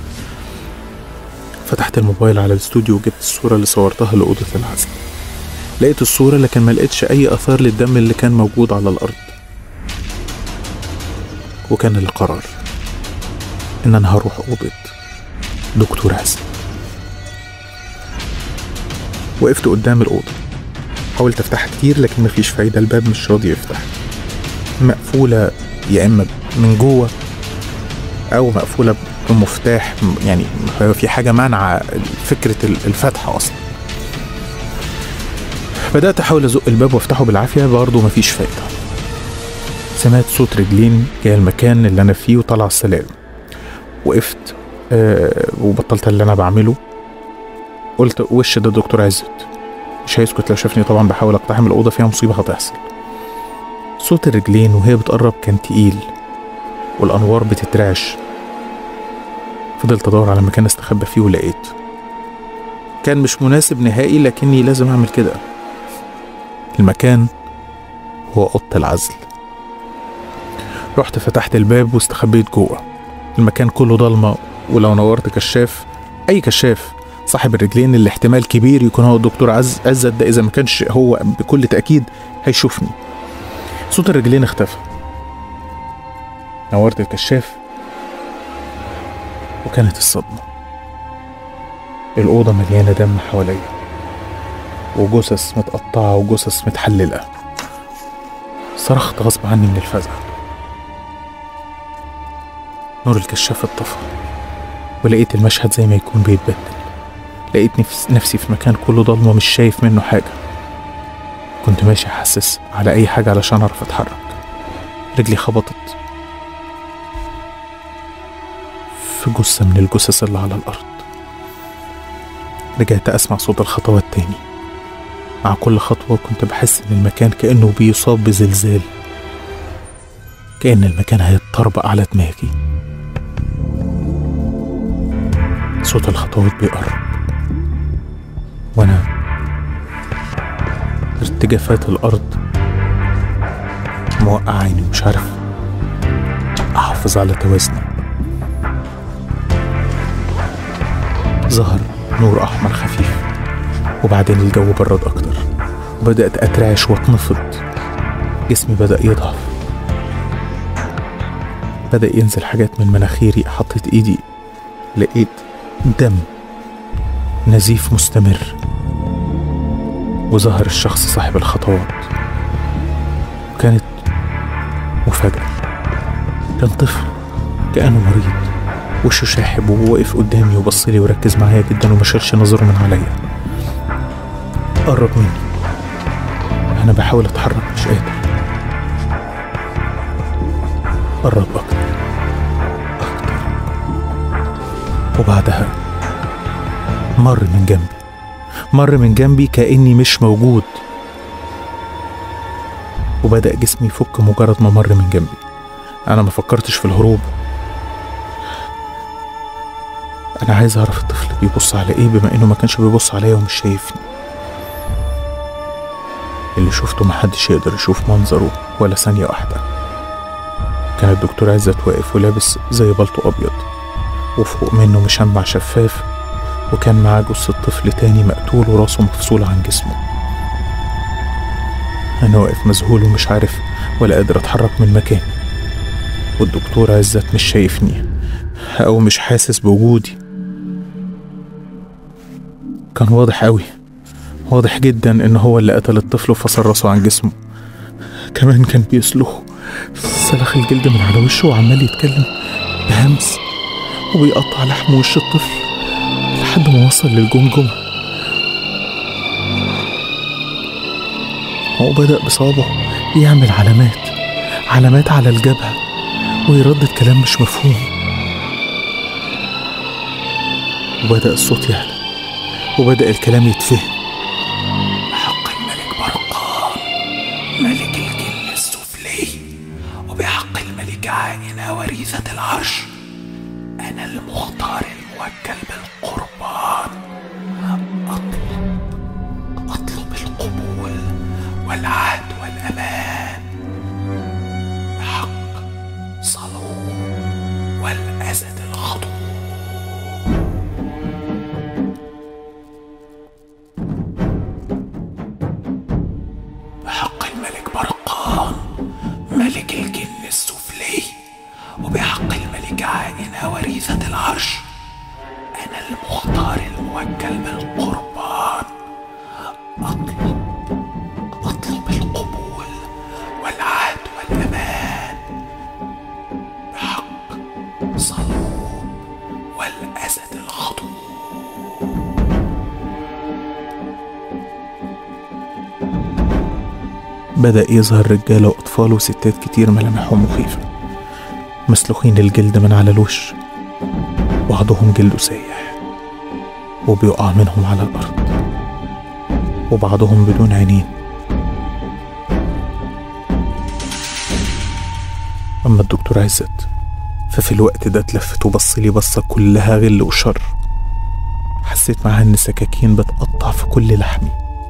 فتحت الموبايل على الاستوديو وجبت الصورة اللي صورتها لأوضة العزل لقيت الصورة لكن ما لقيتش أي آثار للدم اللي كان موجود على الأرض وكان القرار إن أنا هروح أوضة دكتور عزل وقفت قدام الأوضة حاولت أفتحها كتير لكن مفيش فايدة الباب مش راضي يفتح مقفولة يا إما من جوه أو مقفولة بمفتاح يعني في حاجة مانعة فكرة الفتح أصلا بدأت أحاول أزق الباب وأفتحه بالعافية برضه مفيش فايدة سمعت صوت رجلين جاي المكان اللي أنا فيه وطلع السلالم وقفت أه وبطلت اللي أنا بعمله قلت وش ده دكتور عزت مش هيسكت لو شافني طبعا بحاول اقتحم الأوضة فيها مصيبة هتحصل صوت الرجلين وهي بتقرب كان تقيل والأنوار بتترعش فضلت أدور على مكان استخبى فيه ولقيت كان مش مناسب نهائي لكني لازم أعمل كده المكان هو أوضة العزل رحت فتحت الباب واستخبيت جوه المكان كله ضلمة ولو نورت كشاف أي كشاف صاحب الرجلين اللي احتمال كبير يكون هو الدكتور عز عزت ده إذا ما كانش هو بكل تأكيد هيشوفني صوت الرجلين اختفى نورت الكشاف وكانت الصدمة الأوضة مليانة دم حواليا وجثث متقطعة وجثث متحللة صرخت غصب عني من الفزع نور الكشاف اتطفى ولقيت المشهد زي ما يكون بيتبدل لقيت نفس نفسي في مكان كله ضلمة مش شايف منه حاجة كنت ماشي حاسس على أي حاجة علشان أعرف أتحرك رجلي خبطت في جثة من الجثث اللي على الأرض رجعت أسمع صوت الخطوات تاني مع كل خطوة كنت بحس إن المكان كأنه بيصاب بزلزال كأن المكان هيتطربق على دماغي صوت الخطوات بيقرب وأنا ارتجافات الأرض موقع عيني ومش عارف أحافظ على توازني ظهر نور أحمر خفيف وبعدين الجو برد أكتر وبدأت أترعش وأتنفض جسمي بدأ يضعف بدأ ينزل حاجات من مناخيري حطيت إيدي لقيت دم نزيف مستمر وظهر الشخص صاحب الخطوات وكانت مفاجأة كان طفل كأنه مريض وشه شاحب وهو واقف قدامي وبصلي وركز معايا جدا وما شالش نظره من عليا قرب مني أنا بحاول أتحرك مش قادر قرب أكتر أكتر وبعدها مر من جنبي مر من جنبي كأني مش موجود وبدأ جسمي يفك مجرد ما مر من جنبي أنا ما فكرتش في الهروب أنا عايز أعرف الطفل بيبص على إيه بما إنه ما كانش بيبص عليا ومش شايفني اللي شفته محدش يقدر يشوف منظره ولا ثانية واحدة كان الدكتور عزت واقف ولابس زي بلطو أبيض وفوق منه مشمع شفاف وكان معاه جثة طفل تاني مقتول وراسه مفصول عن جسمه أنا واقف مذهول ومش عارف ولا قادر أتحرك من مكاني والدكتور عزت مش شايفني أو مش حاسس بوجودي كان واضح أوي واضح جدا إن هو اللي قتل الطفل وفصل راسه عن جسمه كمان كان بيسلخه سلخ الجلد من على وشه وعمال يتكلم بهمس وبيقطع لحم وش الطفل لحد ما وصل للجمجمة هو بدأ بصابعه يعمل علامات علامات على الجبهة ويردد كلام مش مفهوم وبدأ الصوت يعلى وبدأ الكلام يتفهم بحق الملك برقان ملك الجن السفلي وبحق الملكة عائنة وريثة العرش المختار الموكل بالقربان أطلب أطلب القبول والعهد والأمان بحق صلوب والأسد الخضوع بحق الملك برقان ملك الجن السفلي وبحق الملكة عائنة وريثة العرش أنا المختار الموكل بالقربان أطلب أطلب القبول والعهد والأمان بحق صلوب والأسد الخضوع بدأ يظهر رجالة وأطفال وستات كتير ملامحهم مخيفة مسلوخين الجلد من على الوش بعضهم جلده سايح وبيقع منهم على الأرض وبعضهم بدون عينين أما الدكتور عزت ففي الوقت ده اتلفت وبص لي بصة كلها غل وشر حسيت معاها إن سكاكين بتقطع في كل لحمي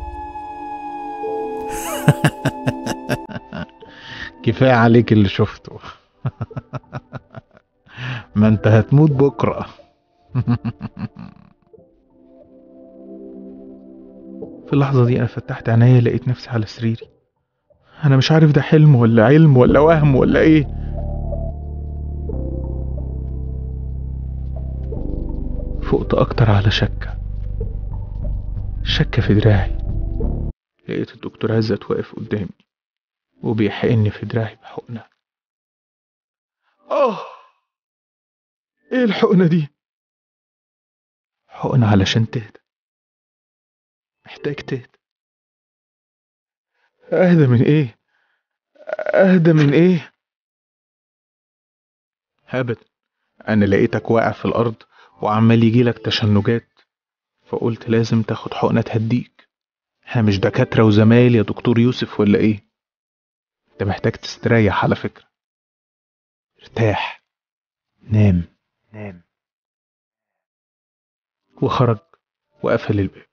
كفاية عليك اللي شفته ما انت هتموت بكرة في اللحظة دي أنا فتحت عينيا لقيت نفسي على سريري أنا مش عارف ده حلم ولا علم ولا وهم ولا إيه فقت أكتر على شكة شكة في دراعي لقيت الدكتور عزت واقف قدامي وبيحقني في دراعي بحقنة آه إيه الحقنة دي؟ حقنة علشان تهدى محتاج تهدى أهدى من إيه؟ أهدى من إيه؟ أبدا أنا لقيتك واقع في الأرض وعمال يجيلك تشنجات فقلت لازم تاخد حقنة تهديك احنا مش دكاترة وزمايل يا دكتور يوسف ولا ايه انت محتاج تستريح على فكرة ارتاح نام نام وخرج وقفل الباب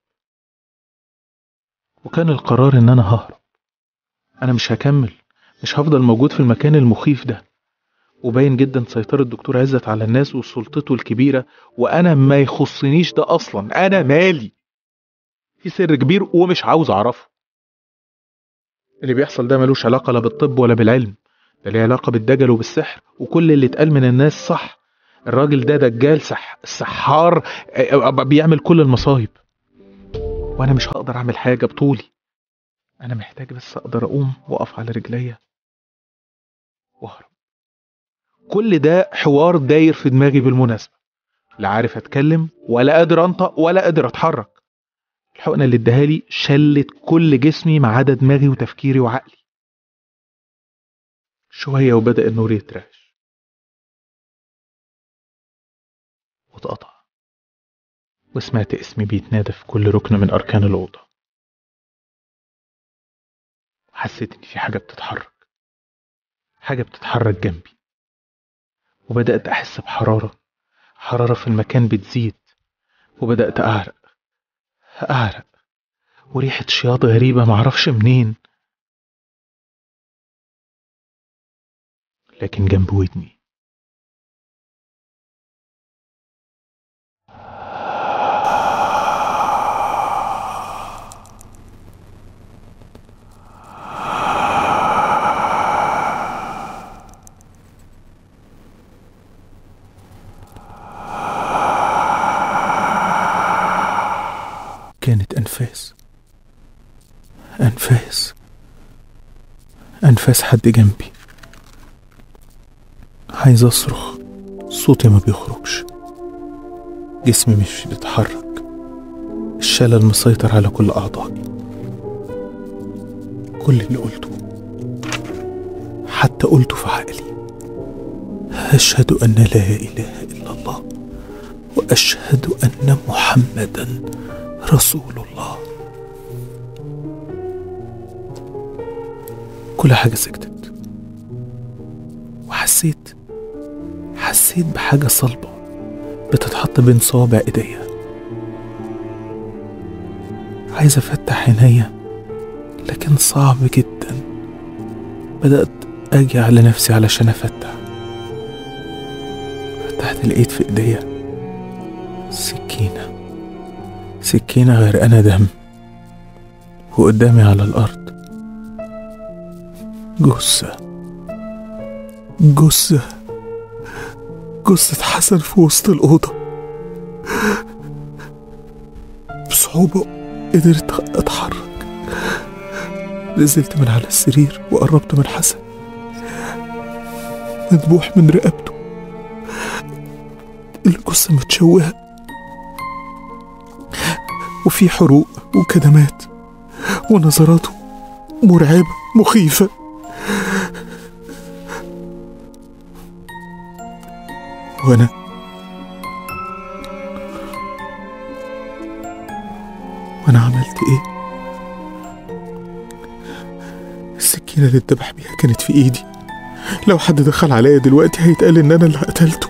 وكان القرار ان انا ههرب انا مش هكمل مش هفضل موجود في المكان المخيف ده وباين جدا سيطرة الدكتور عزت على الناس وسلطته الكبيرة وأنا ما يخصنيش ده أصلا أنا مالي في سر كبير ومش عاوز أعرفه اللي بيحصل ده ملوش علاقة لا بالطب ولا بالعلم ده ليه علاقة بالدجل وبالسحر وكل اللي اتقال من الناس صح الراجل ده دجال سح سحار بيعمل كل المصايب وأنا مش هقدر أعمل حاجة بطولي أنا محتاج بس أقدر أقوم وأقف على رجليا وأهرب كل ده حوار داير في دماغي بالمناسبة لا عارف اتكلم ولا قادر انطق ولا قادر اتحرك الحقنة اللي اداها لي شلت كل جسمي ما عدا دماغي وتفكيري وعقلي شوية وبدأ النور يترعش واتقطع وسمعت اسمي بيتنادى في كل ركن من أركان الأوضة حسيت إن في حاجة بتتحرك حاجة بتتحرك جنبي وبدأت أحس بحرارة حرارة في المكان بتزيد وبدأت أعرق أعرق وريحة شياط غريبة معرفش منين لكن جنب ودني كانت أنفاس أنفاس أنفاس حد جنبي عايز أصرخ صوتي ما بيخرجش جسمي مش بيتحرك الشلل مسيطر على كل أعضائي كل اللي قلته حتى قلته في عقلي أشهد أن لا إله إلا الله وأشهد أن محمدا رسول الله كل حاجة سكتت وحسيت حسيت بحاجة صلبة بتتحط بين صوابع ايديا عايز افتح عينيا لكن صعب جدا بدأت اجي على نفسي علشان افتح فتحت لقيت في ايديا سكينة سكينة غرقانة دم وقدامي على الأرض جثة جثة جثة حسن في وسط الأوضة بصعوبة قدرت أتحرك نزلت من على السرير وقربت من حسن مذبوح من رقبته الجثة متشوهة وفي حروق وكدمات ونظراته مرعبة مخيفة وأنا وأنا عملت إيه؟ السكينة اللي اتذبح بيها كانت في إيدي لو حد دخل عليا دلوقتي هيتقال إن أنا اللي قتلته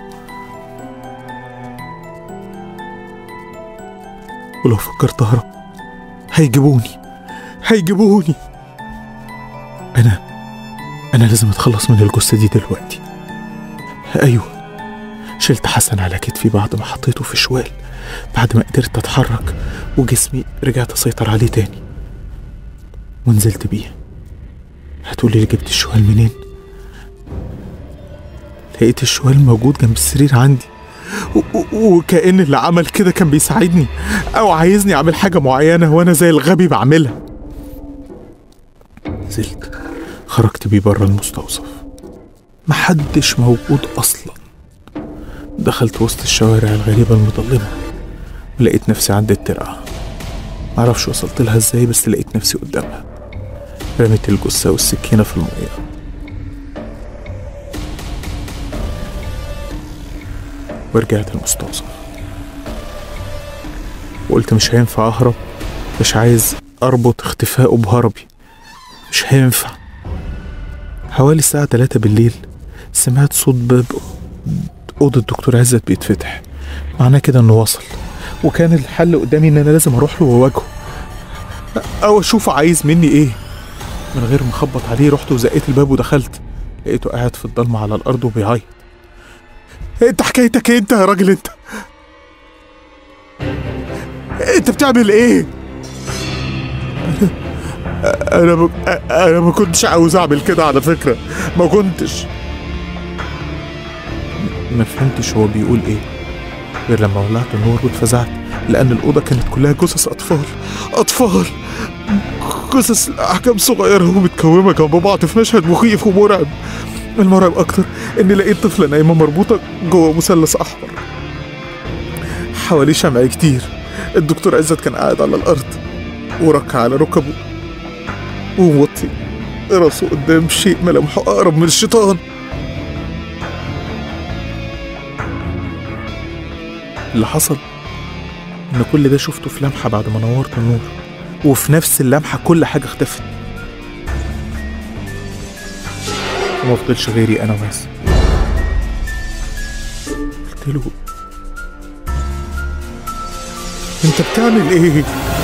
ولو فكرت أهرب هيجيبوني هيجيبوني أنا أنا لازم أتخلص من الجثة دي دلوقتي أيوة شلت حسن على كتفي بعد ما حطيته في شوال بعد ما قدرت أتحرك وجسمي رجعت أسيطر عليه تاني ونزلت بيه هتقولي لي جبت الشوال منين لقيت الشوال موجود جنب السرير عندي و- و- وكأن اللي عمل كده كان بيساعدني أو عايزني أعمل حاجة معينة وأنا زي الغبي بعملها نزلت خرجت بيه بره المستوصف محدش موجود أصلا دخلت وسط الشوارع الغريبة المظلمة ولقيت نفسي عند الترعة معرفش وصلت لها ازاي بس لقيت نفسي قدامها رميت الجثة والسكينة في المية ورجعت المستوصف وقلت مش هينفع أهرب مش عايز أربط اختفائه بهربي مش هينفع حوالي الساعة تلاتة بالليل سمعت صوت باب أوضة الدكتور عزت بيتفتح معناه كده إنه وصل وكان الحل قدامي إن أنا لازم أروح له وأواجهه أو أشوفه عايز مني إيه من غير ما أخبط عليه رحت وزقيت الباب ودخلت لقيته قاعد في الضلمة على الأرض وبيعيط انت حكايتك ايه انت يا راجل انت انت بتعمل ايه انا انا ما, انا ما كنتش عاوز اعمل كده على فكره ما كنتش ما فهمتش هو بيقول ايه غير لما ولعت النور واتفزعت لان الاوضه كانت كلها جثث اطفال اطفال جثث احجام صغيره ومتكومه جنب بعض في مشهد مخيف ومرعب المرعب اكتر اني لقيت طفله نايمه مربوطه جوه مثلث احمر حواليه شمع كتير الدكتور عزت كان قاعد على الارض وركع على ركبه وموطي راسه قدام شيء ملامحه اقرب من الشيطان اللي حصل ان كل ده شفته في لمحه بعد ما نورت النور وفي نفس اللمحه كل حاجه اختفت وما فضلش غيري انا بس قلت له انت بتعمل ايه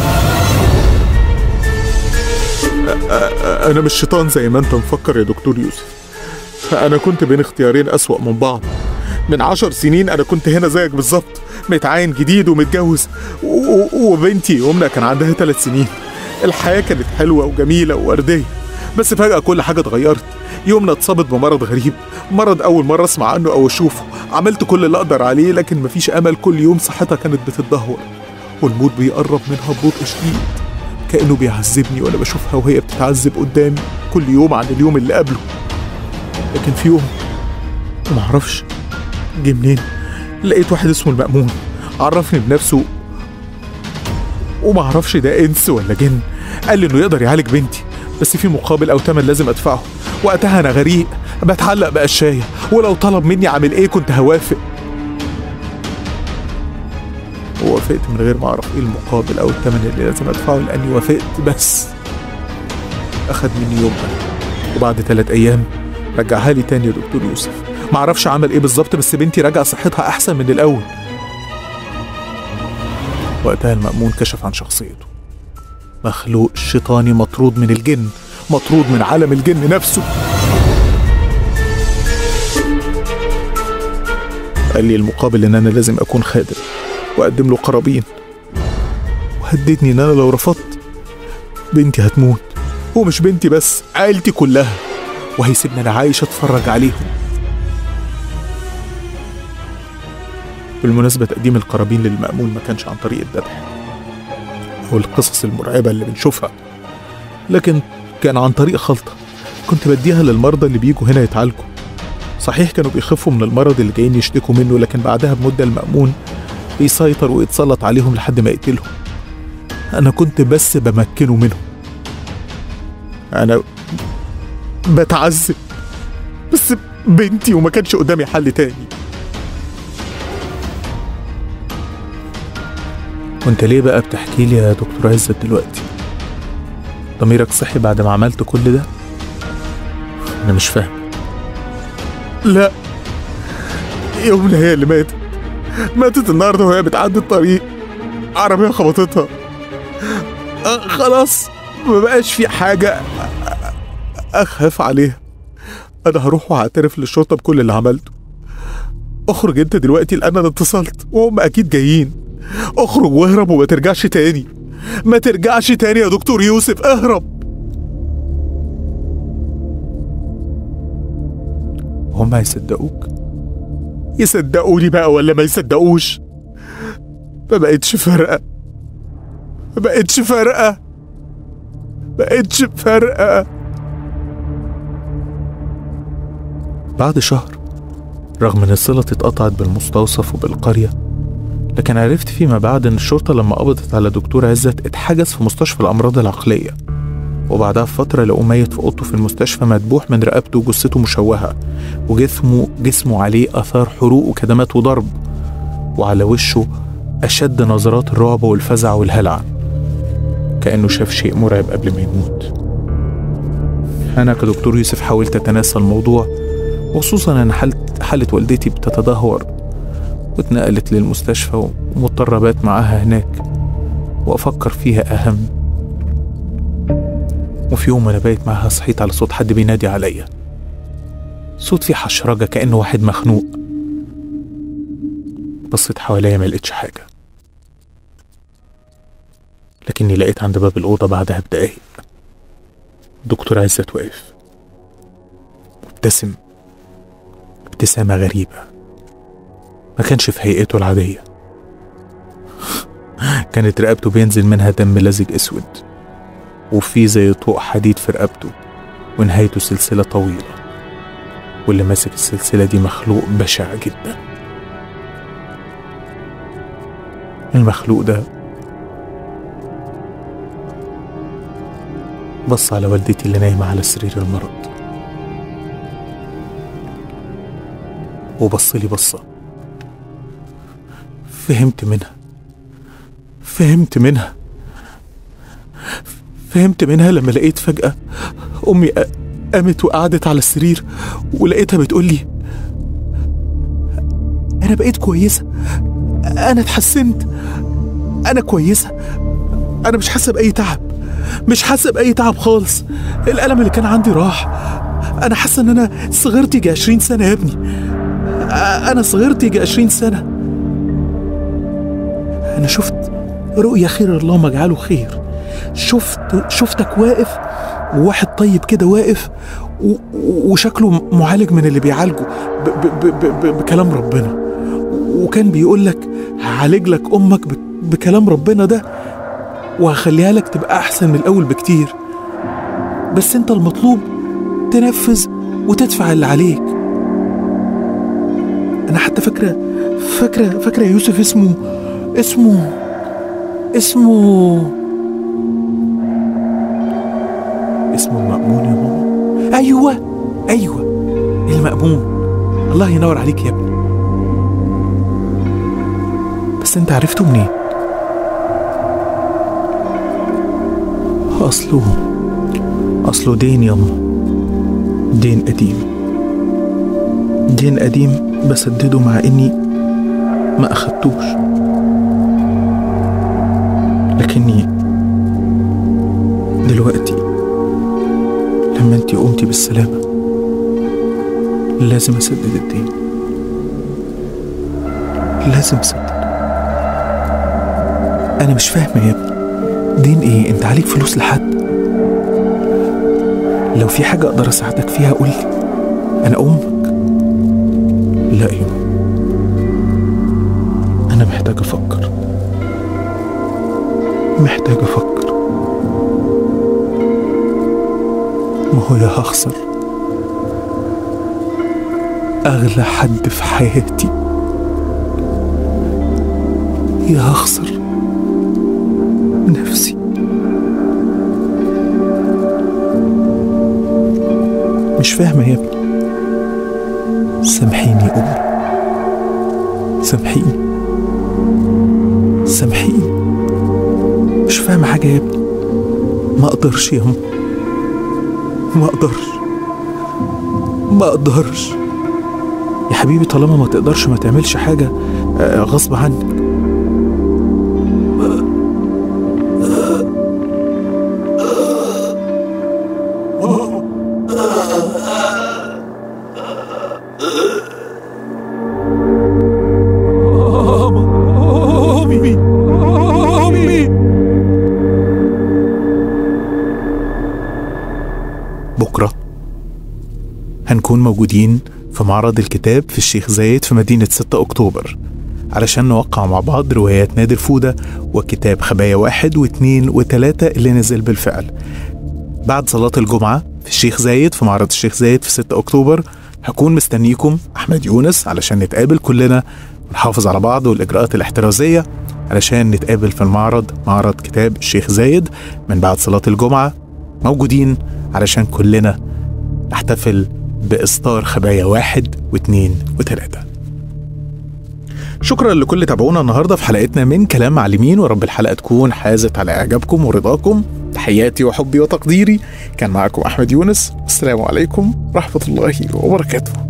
أ- أ- انا مش شيطان زي ما انت مفكر يا دكتور يوسف انا كنت بين اختيارين اسوأ من بعض من عشر سنين انا كنت هنا زيك بالظبط متعاين جديد ومتجوز و- و- وبنتي يمنى كان عندها ثلاث سنين الحياة كانت حلوة وجميلة ووردية بس فجأة كل حاجة اتغيرت يومنا اتصابت بمرض غريب مرض أول مرة أسمع عنه أو أشوفه عملت كل اللي أقدر عليه لكن مفيش أمل كل يوم صحتها كانت بتتدهور والموت بيقرب منها ببطء شديد كأنه بيعذبني وأنا بشوفها وهي بتتعذب قدامي كل يوم عن اليوم اللي قبله لكن في يوم معرفش جه منين لقيت واحد اسمه المأمون عرفني بنفسه ومعرفش ده انس ولا جن قال لي انه يقدر يعالج بنتي بس في مقابل او تمن لازم ادفعه وقتها انا غريق بتعلق بقشايه ولو طلب مني اعمل ايه كنت هوافق ووافقت من غير ما اعرف ايه المقابل او التمن اللي لازم ادفعه لاني وافقت بس اخد مني يومها وبعد ثلاث ايام رجعها لي تاني يا دكتور يوسف معرفش عمل ايه بالظبط بس بنتي رجع صحتها احسن من الاول وقتها المأمون كشف عن شخصيته مخلوق شيطاني مطرود من الجن مطرود من عالم الجن نفسه قال لي المقابل ان انا لازم اكون خادم واقدم له قرابين وهددني ان انا لو رفضت بنتي هتموت ومش بنتي بس عيلتي كلها وهيسيبني انا عايش اتفرج عليهم بالمناسبة تقديم القرابين للمأمون ما كانش عن طريق الذبح أو القصص المرعبة اللي بنشوفها لكن كان عن طريق خلطة كنت بديها للمرضى اللي بيجوا هنا يتعالجوا صحيح كانوا بيخفوا من المرض اللي جايين يشتكوا منه لكن بعدها بمدة المأمون بيسيطر ويتسلط عليهم لحد ما يقتلهم أنا كنت بس بمكنه منهم أنا بتعذب بس بنتي وما كانش قدامي حل تاني وانت ليه بقى بتحكي لي يا دكتور عزت دلوقتي ضميرك صحي بعد ما عملت كل ده انا مش فاهم لا يومنا هي اللي ماتت ماتت النهارده وهي بتعدي الطريق عربيه خبطتها أه خلاص ما بقاش في حاجه اخاف عليها انا هروح واعترف للشرطه بكل اللي عملته اخرج انت دلوقتي لان انا اتصلت وهم اكيد جايين اخرج واهرب وما ترجعش تاني ما ترجعش تاني يا دكتور يوسف اهرب هم هيصدقوك يصدقوني بقى ولا ما يصدقوش ما بقتش فارقة ما بقتش فارقة بقتش فارقة بعد شهر رغم ان الصلة اتقطعت بالمستوصف وبالقرية لكن عرفت فيما بعد ان الشرطة لما قبضت على دكتور عزت اتحجز في مستشفى الامراض العقلية وبعدها بفترة لقوه ميت في اوضته في المستشفى مدبوح من رقبته وجثته مشوهة وجسمه جسمه عليه اثار حروق وكدمات وضرب وعلى وشه اشد نظرات الرعب والفزع والهلع كانه شاف شيء مرعب قبل ما يموت انا كدكتور يوسف حاولت اتناسى الموضوع وخصوصا ان حالة حالة والدتي بتتدهور واتنقلت للمستشفى ومضطر ابات معاها هناك وافكر فيها اهم وفي يوم وانا بايت معاها صحيت على صوت حد بينادي عليا صوت فيه حشرجة كأنه واحد مخنوق بصيت حواليا ما لقيتش حاجة لكني لقيت عند باب الأوضة بعدها بدقايق دكتور عزت واقف مبتسم ابتسامة غريبة ما كانش في هيئته العادية كانت رقبته بينزل منها دم لزج اسود وفي زي طوق حديد في رقبته ونهايته سلسلة طويلة واللي ماسك السلسلة دي مخلوق بشع جدا المخلوق ده بص على والدتي اللي نايمة على سرير المرض وبص لي بصة فهمت منها فهمت منها فهمت منها لما لقيت فجأة أمي ق- قامت وقعدت على السرير ولقيتها بتقول لي أنا بقيت كويسة أنا اتحسنت أنا كويسة أنا مش حاسة بأي تعب مش حاسة بأي تعب خالص الألم اللي كان عندي راح أنا حاسة إن أنا صغرت يجي 20 سنة يا ابني أ- أنا صغرت يجي 20 سنة أنا شفت رؤية خير اللهم اجعله خير شفت شفتك واقف وواحد طيب كده واقف و- و- وشكله معالج من اللي بيعالجه ب- ب- ب- ب- ب- بكلام ربنا وكان بيقول لك هعالج لك امك ب- بكلام ربنا ده وهخليها لك تبقى احسن من الاول بكتير بس انت المطلوب تنفذ وتدفع اللي عليك انا حتى فاكره فاكره فاكره يا يوسف اسمه اسمه اسمه اسمه المأمون يا ماما ايوه ايوه المأمون الله ينور عليك يا ابني بس انت عرفته منين اصله اصله دين ياما دين قديم دين قديم بسدده مع اني ما اخدتوش لكني دلوقتي لما انتي قمتي بالسلامة لازم اسدد الدين لازم اسدد انا مش فاهمة يا ابني دين ايه انت عليك فلوس لحد لو في حاجة اقدر اساعدك فيها قولي انا امك لا يا انا محتاج افكر محتاج افكر ما هو يا هخسر اغلى حد في حياتي يا هخسر نفسي مش فاهمة يا ابني سامحيني يا أمي سامحيني سامحيني مش فاهمة حاجة يا ابني ما أقدرش يا أم ما أقدرش ما أقدرش يا حبيبي طالما ما تقدرش ما تعملش حاجة آه، غصب عنك أمي أمي بكرة هنكون موجودين في معرض الكتاب في الشيخ زايد في مدينة 6 أكتوبر علشان نوقع مع بعض روايات نادر فودة وكتاب خبايا واحد واثنين وثلاثة اللي نزل بالفعل بعد صلاة الجمعة في الشيخ زايد في معرض الشيخ زايد في 6 أكتوبر هكون مستنيكم أحمد يونس علشان نتقابل كلنا ونحافظ على بعض والإجراءات الاحترازية علشان نتقابل في المعرض معرض كتاب الشيخ زايد من بعد صلاة الجمعة موجودين علشان كلنا نحتفل بإصدار خبايا واحد واثنين وثلاثة شكرا لكل اللي تابعونا النهارده في حلقتنا من كلام معلمين ورب الحلقه تكون حازت على اعجابكم ورضاكم تحياتي وحبي وتقديري كان معكم احمد يونس السلام عليكم ورحمه الله وبركاته